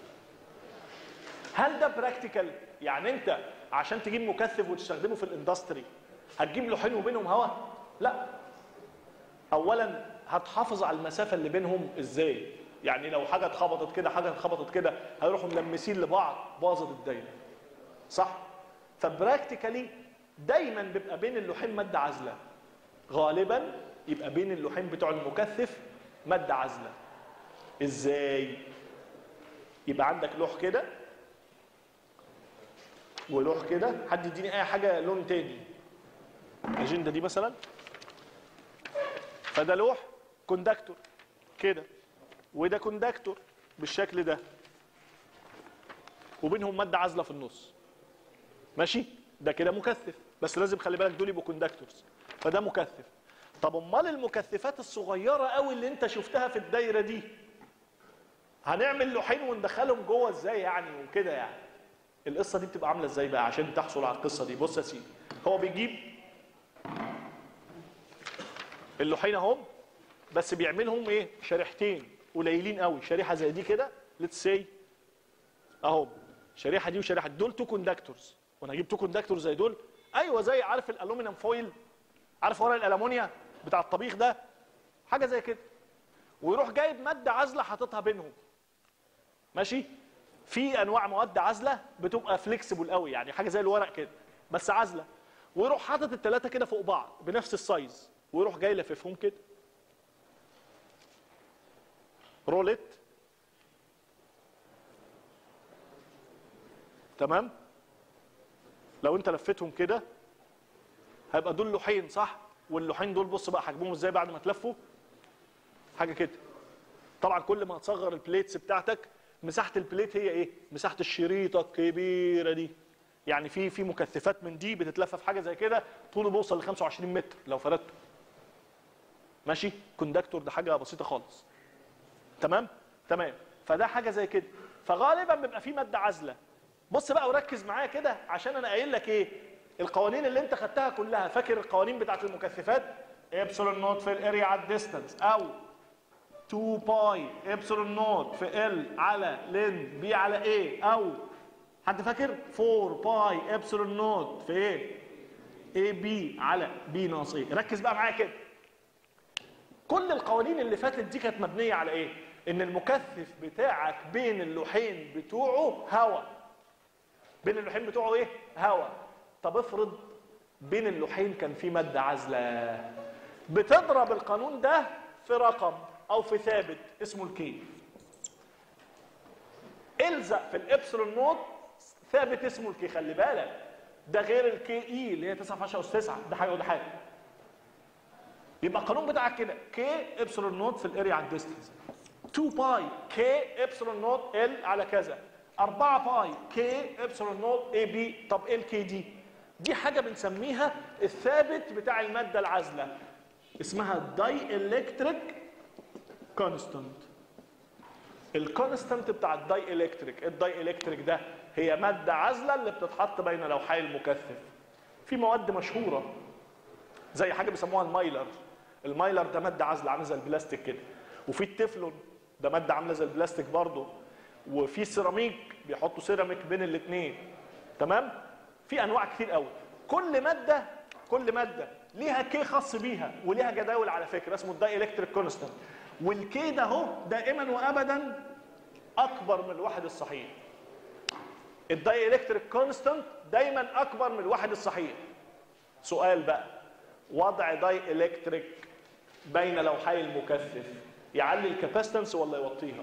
هل ده براكتيكال يعني انت عشان تجيب مكثف وتستخدمه في الاندستري هتجيب لوحين وبينهم هواء لا اولا هتحافظ على المسافه اللي بينهم ازاي يعني لو حاجه اتخبطت كده حاجه اتخبطت كده هيروحوا ملمسين لبعض باظت الدايره صح فبراكتيكالي دايما بيبقى بين اللوحين ماده عازله غالبا يبقى بين اللوحين بتوع المكثف ماده عازله ازاي يبقى عندك لوح كده ولوح كده حد يديني اي حاجه لون تاني الاجنده دي مثلا فده لوح كوندكتور كده وده كوندكتور بالشكل ده وبينهم ماده عازله في النص ماشي ده كده مكثف بس لازم خلي بالك دول يبقوا كوندكتورز فده مكثف طب امال المكثفات الصغيره قوي اللي انت شفتها في الدايره دي هنعمل لوحين وندخلهم جوه ازاي يعني وكده يعني القصه دي بتبقى عامله ازاي بقى عشان تحصل على القصه دي بص يا سيدي هو بيجيب اللوحين اهم بس بيعملهم ايه شريحتين قليلين قوي شريحه زي دي كده ليتس سي اهو الشريحه دي وشريحه دول تو كوندكتورز وانا اجيب تو كوندكتور زي دول ايوه زي عارف الالومنيوم فويل عارف ورق الالومنيا بتاع الطبيخ ده حاجه زي كده ويروح جايب ماده عازله حاططها بينهم ماشي في انواع مواد عازله بتبقى فليكسبل قوي يعني حاجه زي الورق كده بس عازله ويروح حاطط الثلاثه كده فوق بعض بنفس السايز ويروح جاي لففهم كده رولت تمام لو انت لفيتهم كده هيبقى دول لوحين صح واللوحين دول بص بقى حجمهم ازاي بعد ما تلفوا حاجه كده طبعا كل ما هتصغر البليتس بتاعتك مساحه البليت هي ايه مساحه الشريطه الكبيره دي يعني في في مكثفات من دي بتتلف في حاجه زي كده طوله بيوصل ل 25 متر لو فردته ماشي كوندكتور ده حاجه بسيطه خالص تمام تمام فده حاجه زي كده فغالبا بيبقى في ماده عازله بص بقى وركز معايا كده عشان انا قايل لك ايه القوانين اللي انت خدتها كلها فاكر القوانين بتاعت المكثفات ابسلون نوت في الاريا على الديستانس او 2 باي ابسلون نوت في ال على لين بي على ايه او حد فاكر 4 باي ابسلون نوت في ايه اي بي على بي ناقص ايه ركز بقى معايا كده كل القوانين اللي فاتت دي كانت مبنيه على ايه ان المكثف بتاعك بين اللوحين بتوعه هواء بين اللوحين بتوعه ايه هواء طب افرض بين اللوحين كان في ماده عازله بتضرب القانون ده في رقم او في ثابت اسمه الكي الزق في الابسلون نوت ثابت اسمه الكي خلي بالك ده غير الكي اي اللي هي 9 في 10 اس 9 ده حاجه وده حاجه يبقى القانون بتاعك كده كي ابسلون نوت في الاريا على الديستنس 2 باي كي ابسلون نوت ال على كذا 4 باي كي ابسلون نوت اي بي طب ايه الكي دي دي حاجه بنسميها الثابت بتاع الماده العازله اسمها داي الكتريك كونستانت الكونستانت بتاع الداي الكتريك الداي الكتريك ده هي ماده عازله اللي بتتحط بين لوحي المكثف في مواد مشهوره زي حاجه بيسموها المايلر المايلر ده ماده عازله عامله زي البلاستيك كده وفي التeflon ده ماده عامله زي البلاستيك برضه وفي سيراميك بيحطوا سيراميك بين الاثنين تمام في انواع كتير قوي كل ماده كل ماده ليها كي خاص بيها وليها جداول على فكره اسمه الداي الكتريك كونستانت والكي ده اهو دائما وابدا اكبر من الواحد الصحيح الداي الكتريك كونستانت دايما اكبر من الواحد الصحيح سؤال بقى وضع داي الكتريك بين لوحي المكثف يعلي الكاباستنس ولا يوطيها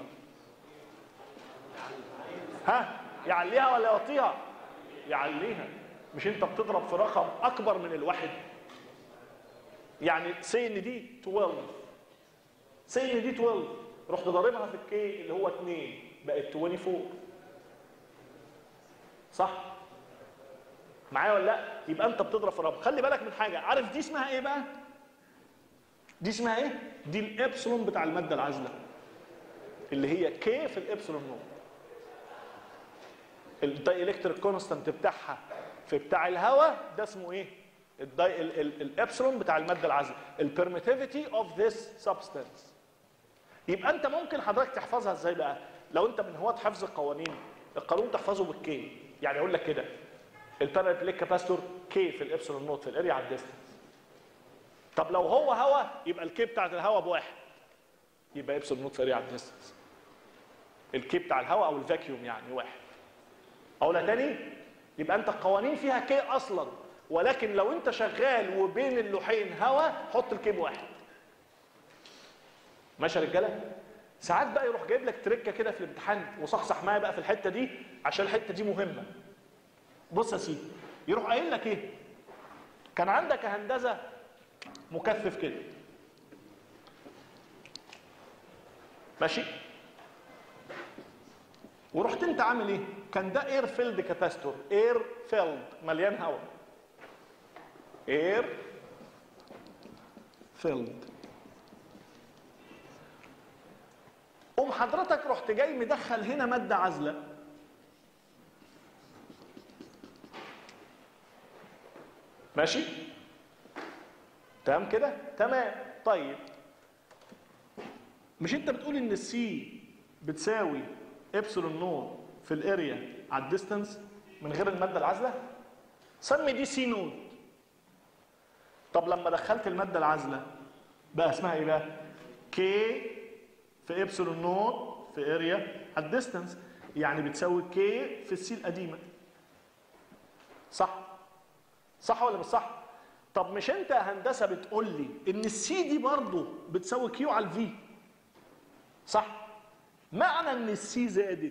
ها يعليها ولا يوطيها يعليها مش انت بتضرب في رقم اكبر من الواحد يعني سي ان دي 12 سي ان دي 12 رحت ضاربها في الكي اللي هو 2 بقت 24 صح معايا ولا لا يبقى انت بتضرب في رقم خلي بالك من حاجه عارف دي اسمها ايه بقى دي اسمها ايه دي الابسلون بتاع الماده العازله اللي هي كي في الابسلون نوت الداي الكتريك كونستانت بتاعها في بتاع الهواء ده اسمه ايه الداي ال- ال- الابسلون بتاع الماده العازله البرميتيفيتي اوف ذس سبستانس يبقى انت ممكن حضرتك تحفظها ازاي بقى لو انت من هواة حفظ القوانين القانون تحفظه بالكي يعني اقول لك كده البارل بليك كاباستور كي في الابسلون نوت في الاريا على الديستنس طب لو هو هواء يبقى الكي بتاعت الهواء بواحد يبقى ابسلون نوت في الاريا على الديستنس الكي بتاع الهواء او الفاكيوم يعني واحد اقولها تاني يبقى انت القوانين فيها كي اصلا ولكن لو انت شغال وبين اللوحين هوا حط الكي بواحد ماشي يا رجاله ساعات بقى يروح جايب لك تركه كده في الامتحان وصحصح معايا بقى في الحته دي عشان الحته دي مهمه بص يا سيدي يروح قايل لك ايه كان عندك يا هندسه مكثف كده ماشي ورحت انت عامل ايه كان ده اير فيلد كاباستور اير فيلد مليان هواء اير فيلد قوم حضرتك رحت جاي مدخل هنا ماده عازله ماشي تمام كده تمام طيب مش انت بتقول ان السي بتساوي ابسلون نود في الاريا على الديستانس من غير الماده العازله سمي دي سي نود طب لما دخلت الماده العازله بقى اسمها ايه بقى كي في ابسلون نود في اريا على الديستانس يعني بتساوي كي في السي القديمه صح صح ولا مش صح طب مش انت يا هندسه بتقول لي ان السي دي برضه بتساوي كيو على الفي صح معنى ان السي زادت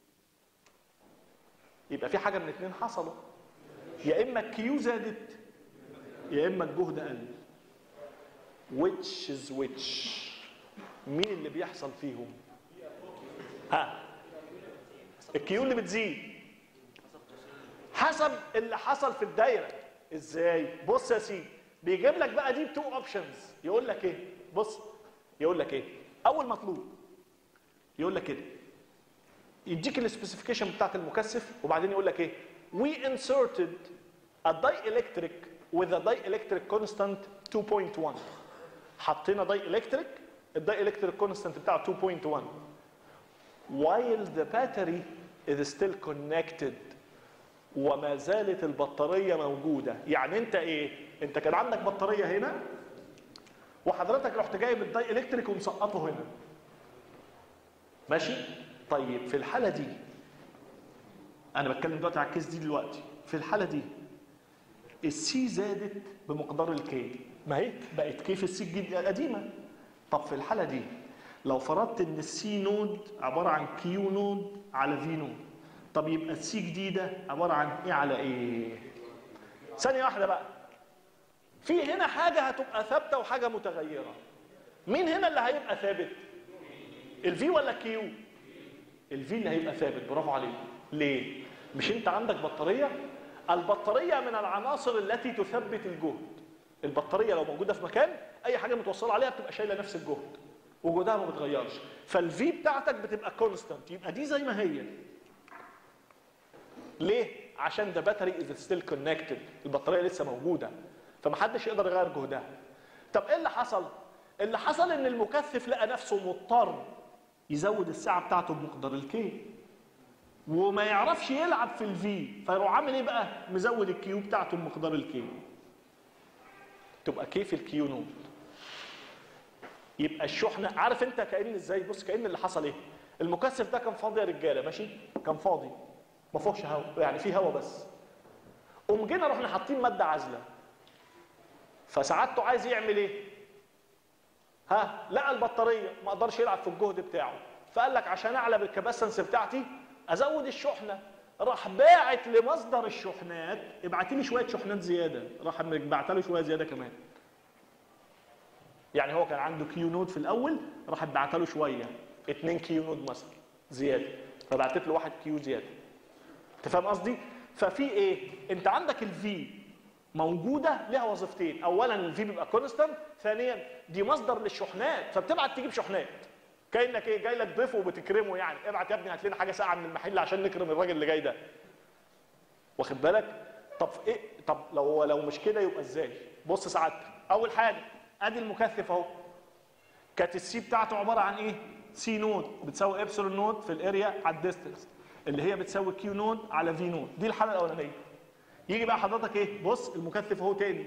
يبقى في حاجه من اتنين حصلوا يا اما الكيو زادت يا اما الجهد قل which is which مين اللي بيحصل فيهم ها الكيو اللي بتزيد حسب اللي حصل في الدايره ازاي بص يا سيدي بيجيب لك بقى دي تو اوبشنز يقول لك ايه بص يقول لك ايه اول مطلوب يقول لك كده يديك السبيسيفيكيشن بتاعت المكثف وبعدين يقول لك ايه we inserted a dielectric with a dielectric constant 2.1 حطينا dielectric الدايلكتريك constant بتاعه 2.1 while the battery is still connected وما زالت البطارية موجودة يعني انت ايه انت كان عندك بطارية هنا وحضرتك رحت جايب الداي الكتريك ومسقطه هنا ماشي طيب في الحالة دي انا بتكلم دلوقتي على الكيس دي دلوقتي في الحالة دي السي زادت بمقدار الكي ما هي بقت كي في السي الجديدة القديمة طب في الحالة دي لو فرضت ان السي نود عبارة عن كيو نود على في نود طب يبقى السي جديدة عبارة عن ايه على ايه ثانية واحدة بقى في هنا حاجة هتبقى ثابتة وحاجة متغيرة مين هنا اللي هيبقى ثابت الفي ولا الكيو الفي اللي هيبقى ثابت برافو عليك ليه مش انت عندك بطارية البطارية من العناصر التي تثبت الجهد البطارية لو موجودة في مكان اي حاجة متوصلة عليها بتبقى شايلة نفس الجهد وجودها ما بتغيرش فالفي بتاعتك بتبقى كونستانت يبقى دي زي ما هي ليه عشان ده باتري از ستيل كونكتد البطاريه لسه موجوده فمحدش يقدر يغير جهدها طب ايه اللي حصل اللي حصل ان المكثف لقى نفسه مضطر يزود الساعه بتاعته بمقدار الكي وما يعرفش يلعب في الفي فيروح عامل ايه بقى مزود الكيو بتاعته بمقدار الكي تبقى كي في الكيو نود يبقى الشحنه عارف انت كان ازاي بص كان اللي حصل ايه المكثف ده كان فاضي يا رجاله ماشي كان فاضي ما فيهوش هواء يعني فيه هواء بس قوم جينا رحنا حاطين ماده عازله فسعادته عايز يعمل ايه ها لقى البطاريه ما قدرش يلعب في الجهد بتاعه فقال لك عشان اعلى بالكباسنس بتاعتي ازود الشحنه راح باعت لمصدر الشحنات ابعتي لي شويه شحنات زياده راح بعت له شويه زياده كمان يعني هو كان عنده كيو نود في الاول راح بعت له شويه 2 كيو نود مثلا زياده فبعتت له واحد كيو زياده انت فاهم قصدي ففي ايه انت عندك الفي موجوده لها وظيفتين اولا الفي بيبقى كونستانت ثانيا دي مصدر للشحنات فبتبعت تجيب شحنات كانك ايه جاي لك ضيف وبتكرمه يعني ابعت يا ابني هات لنا حاجه ساقعه من المحل عشان نكرم الراجل اللي جاي ده واخد بالك طب ايه طب لو لو مش كده يبقى ازاي بص سعادتك اول حاجه ادي المكثف اهو كانت السي بتاعته عباره عن ايه سي نود بتساوي ابسلون نود في الاريا على الديستنس اللي هي بتساوي كيو نود على في نود دي الحاله الاولانيه يجي بقى حضرتك ايه بص المكثف اهو تاني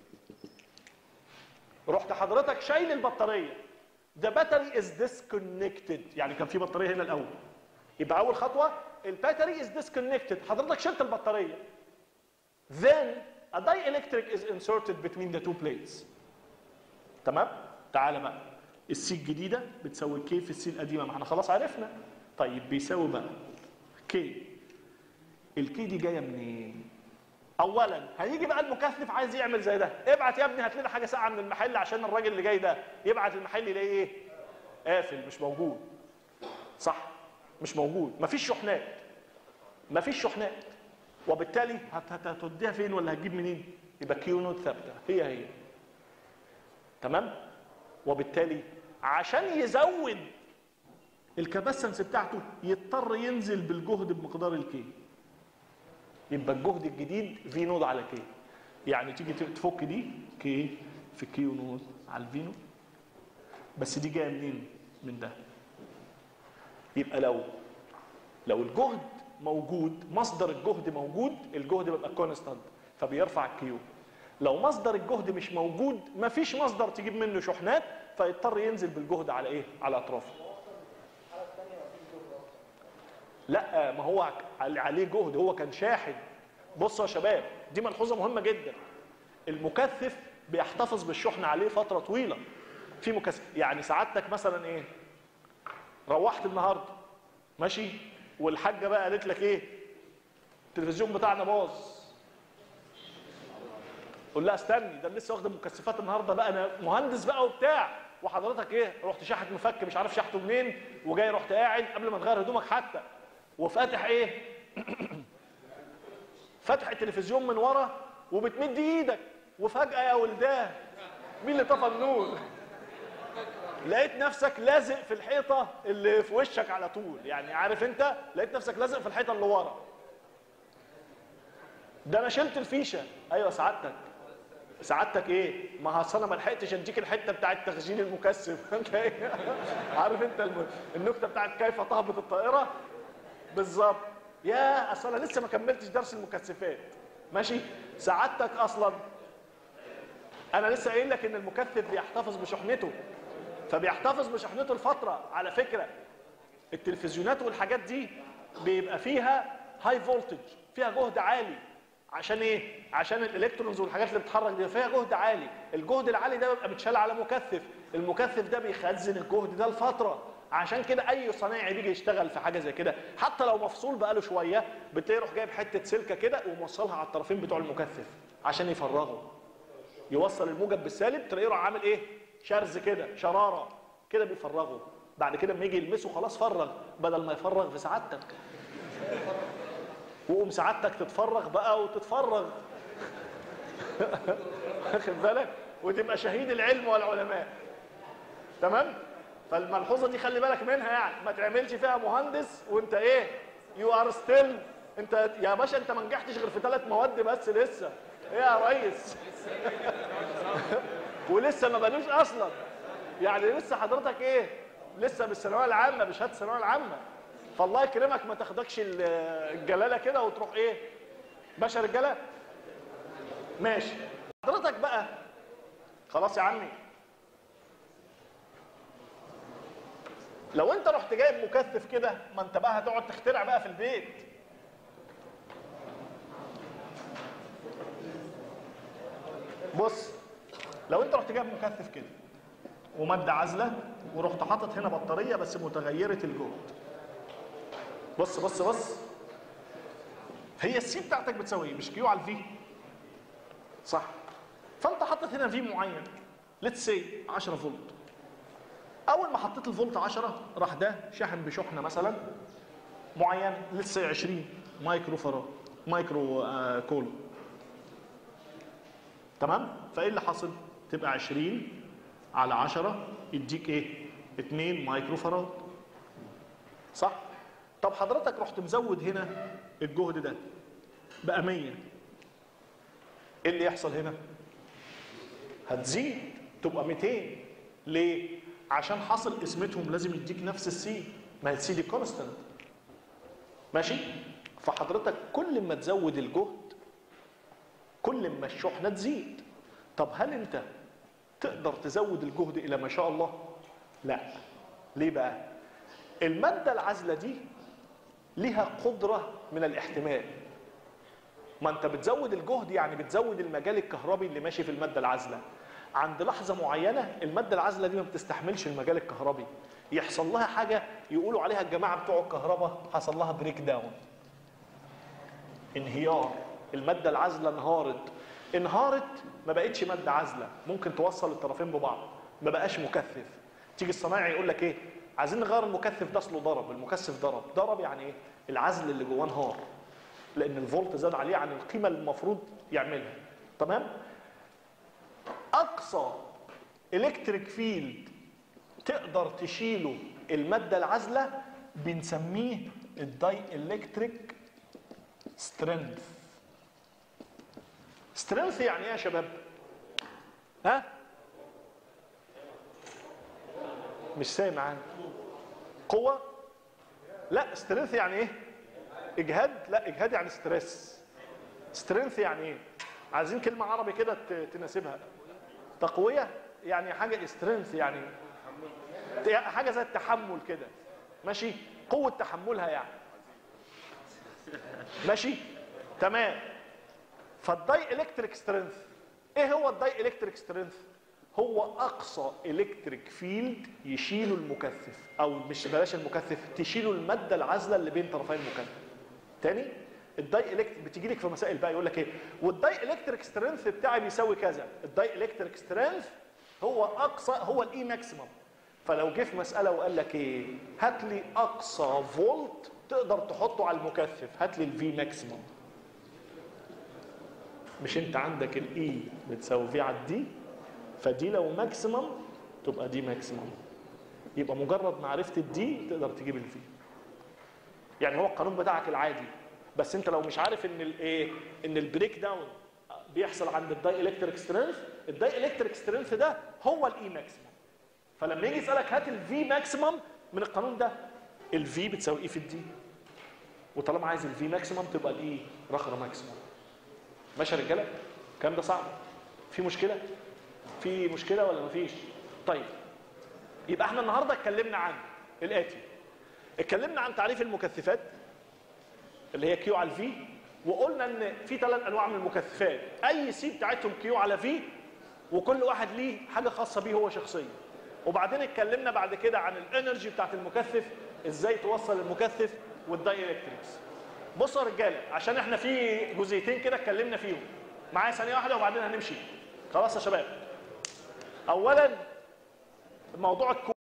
رحت حضرتك شايل البطاريه the battery is disconnected يعني كان في بطاريه هنا الاول يبقى اول خطوه الباتري is disconnected حضرتك شلت البطاريه then a dielectric is inserted between the two plates تمام تعالى بقى السي الجديده بتساوي كي في السي القديمه ما احنا خلاص عرفنا طيب بيساوي بقى كي الكي دي جايه منين اولا هيجي بقى المكثف عايز يعمل زي ده ابعت يا ابني هات لنا حاجه ساعه من المحل عشان الراجل اللي جاي ده يبعت المحل يلاقيه ايه قافل مش موجود صح مش موجود مفيش شحنات مفيش شحنات وبالتالي هت- هت- هتوديها فين ولا هتجيب منين يبقى كيو نوت ثابته هي هي تمام وبالتالي عشان يزود الكباسنس بتاعته يضطر ينزل بالجهد بمقدار الكي يبقى الجهد الجديد في نود على كي يعني تيجي تفك دي كي في كيو نود على الفي نود بس دي جايه منين من ده يبقى لو لو الجهد موجود مصدر الجهد موجود الجهد بيبقى كونستانت فبيرفع الكيو لو مصدر الجهد مش موجود مفيش مصدر تجيب منه شحنات فيضطر ينزل بالجهد على ايه على اطرافه لا ما هو عليه جهد هو كان شاحن بصوا يا شباب دي ملحوظه مهمه جدا المكثف بيحتفظ بالشحن عليه فتره طويله في مكثف يعني سعادتك مثلا ايه روحت النهارده ماشي والحاجه بقى قالت لك ايه التلفزيون بتاعنا باظ قول لها استني ده أنا لسه واخد المكثفات النهارده بقى انا مهندس بقى وبتاع وحضرتك ايه رحت شاحت مفك مش عارف شحته منين وجاي رحت قاعد قبل ما تغير هدومك حتى وفاتح ايه فاتح التلفزيون من ورا وبتمد ايدك وفجاه يا ولدان مين اللي طفى النور لقيت نفسك لازق في الحيطه اللي في وشك على طول يعني عارف انت لقيت نفسك لازق في الحيطه اللي ورا ده انا شلت الفيشه ايوه سعادتك سعادتك ايه ما اصل انا ما لحقتش اديك الحته بتاعت تخزين المكثف انت إيه؟ عارف انت الم- النكته بتاعت كيف تهبط الطائره بالظبط يا اصل انا لسه ما كملتش درس المكثفات ماشي سعادتك اصلا انا لسه قايل لك ان المكثف بيحتفظ بشحنته فبيحتفظ بشحنته لفتره على فكره التلفزيونات والحاجات دي بيبقى فيها هاي فولتج فيها جهد عالي عشان ايه عشان الالكترونز والحاجات اللي بتتحرك دي فيها جهد عالي الجهد العالي ده بيبقى متشال على مكثف المكثف ده بيخزن الجهد ده لفتره عشان كده اي صنايعي بيجي يشتغل في حاجه زي كده حتى لو مفصول بقاله شويه بتلاقيه يروح جايب حته سلكه كده وموصلها على الطرفين بتوع المكثف عشان يفرغه يوصل الموجب بالسالب تلاقيه يروح عامل ايه شرز كده شراره كده بيفرغه بعد كده لما يجي يلمسه خلاص فرغ بدل ما يفرغ في سعادتك وقوم سعادتك تتفرغ بقى وتتفرغ واخد بالك وتبقى شهيد العلم والعلماء تمام فالملحوظه دي خلي بالك منها يعني ما تعملش فيها مهندس وانت ايه يو ار ستيل انت يا باشا انت ما نجحتش غير في ثلاث مواد بس لسه ايه يا ريس ولسه ما بنوش اصلا يعني لسه حضرتك ايه لسه بالثانويه العامه بشهاده الثانويه العامه فالله يكرمك ما تاخدكش ال- الجلاله كده وتروح ايه باشا رجاله ماشي حضرتك بقى خلاص يا عمي لو انت رحت جايب مكثف كده ما انت بقى هتقعد تخترع بقى في البيت بص لو انت رحت جايب مكثف كده وماده عازله ورحت حاطط هنا بطاريه بس متغيره الجهد بص بص بص هي السي بتاعتك بتساوي ايه مش كيو على الفي صح فانت حطيت هنا في معين ليتس سي 10 فولت اول ما حطيت الفولت 10 راح ده شحن بشحنه مثلا معينه ليتس سي 20 مايكرو فراد مايكرو آه كولوم تمام فايه اللي حصل تبقى 20 على 10 يديك ايه 2 مايكرو فراد صح طب حضرتك رحت مزود هنا الجهد ده بقى 100 ايه اللي يحصل هنا هتزيد تبقى 200 ليه عشان حاصل قسمتهم لازم يديك نفس السي ما هي السي دي كونستانت ماشي فحضرتك كل ما تزود الجهد كل ما الشحنه تزيد طب هل انت تقدر تزود الجهد الى ما شاء الله لا ليه بقى الماده العازله دي ليها قدره من الاحتمال ما انت بتزود الجهد يعني بتزود المجال الكهربي اللي ماشي في الماده العازله عند لحظه معينه الماده العازله دي ما بتستحملش المجال الكهربي يحصل لها حاجه يقولوا عليها الجماعه بتوع الكهرباء حصل لها بريك داون انهيار الماده العازله انهارت انهارت ما بقتش ماده عازله ممكن توصل الطرفين ببعض ما بقاش مكثف تيجي الصنايعي يقول لك ايه عايزين نغير المكثف ده اصله ضرب المكثف ضرب ضرب يعني ايه العزل اللي جواه انهار لان الفولت زاد عليه عن القيمه اللي المفروض يعملها تمام اقصى الكتريك فيلد تقدر تشيله الماده العازله بنسميه الداي الكتريك سترينث سترينث يعني ايه يا شباب ها مش سامع أنا. قوه لا سترينث يعني ايه اجهاد لا اجهاد يعني ستريس سترينث يعني ايه عايزين كلمه عربي كده ت- تناسبها تقويه يعني حاجه سترينث يعني حاجه زي التحمل كده ماشي قوه تحملها يعني ماشي تمام فالداي الكتريك سترينث ايه هو الداي الكتريك سترينث هو اقصى الكتريك فيلد يشيله المكثف او مش بلاش المكثف تشيله الماده العازله اللي بين طرفي المكثف تاني الداي الكتريك بتيجي لك في مسائل بقى يقول لك ايه والداي الكتريك سترينث بتاعي بيساوي كذا الداي الكتريك سترينث هو اقصى هو الاي ماكسيمم فلو جه في مساله وقال لك ايه هات لي اقصى فولت تقدر تحطه على المكثف هات لي الفي ماكسيمم مش انت عندك الاي بتساوي في على الدي فدي لو ماكسيمم تبقى دي ماكسيمم يبقى مجرد معرفه الدي تقدر تجيب الفي يعني هو القانون بتاعك العادي بس انت لو مش عارف ان الايه ان البريك داون بيحصل عند الداي الكتريك سترينث الداي الكتريك سترينث ده هو الاي ماكسيمم فلما يجي يسالك هات الفي ماكسيمم من القانون ده الفي بتساوي اي في الدي وطالما عايز الفي ماكسيمم تبقى الاي رقم ماكسيمم ماشي يا رجاله الكلام ده صعب في مشكله في مشكله ولا مفيش طيب يبقى احنا النهارده اتكلمنا عن الاتي اتكلمنا عن تعريف المكثفات اللي هي كيو على الفي وقلنا ان في ثلاث انواع من المكثفات اي سي بتاعتهم كيو على في وكل واحد ليه حاجه خاصه بيه هو شخصيا وبعدين اتكلمنا بعد كده عن الانرجي بتاعت المكثف ازاي توصل المكثف والداي الكتريكس بصوا يا رجاله عشان احنا في جزئيتين كده اتكلمنا فيهم معايا ثانيه واحده وبعدين هنمشي خلاص يا شباب اولا موضوع الكو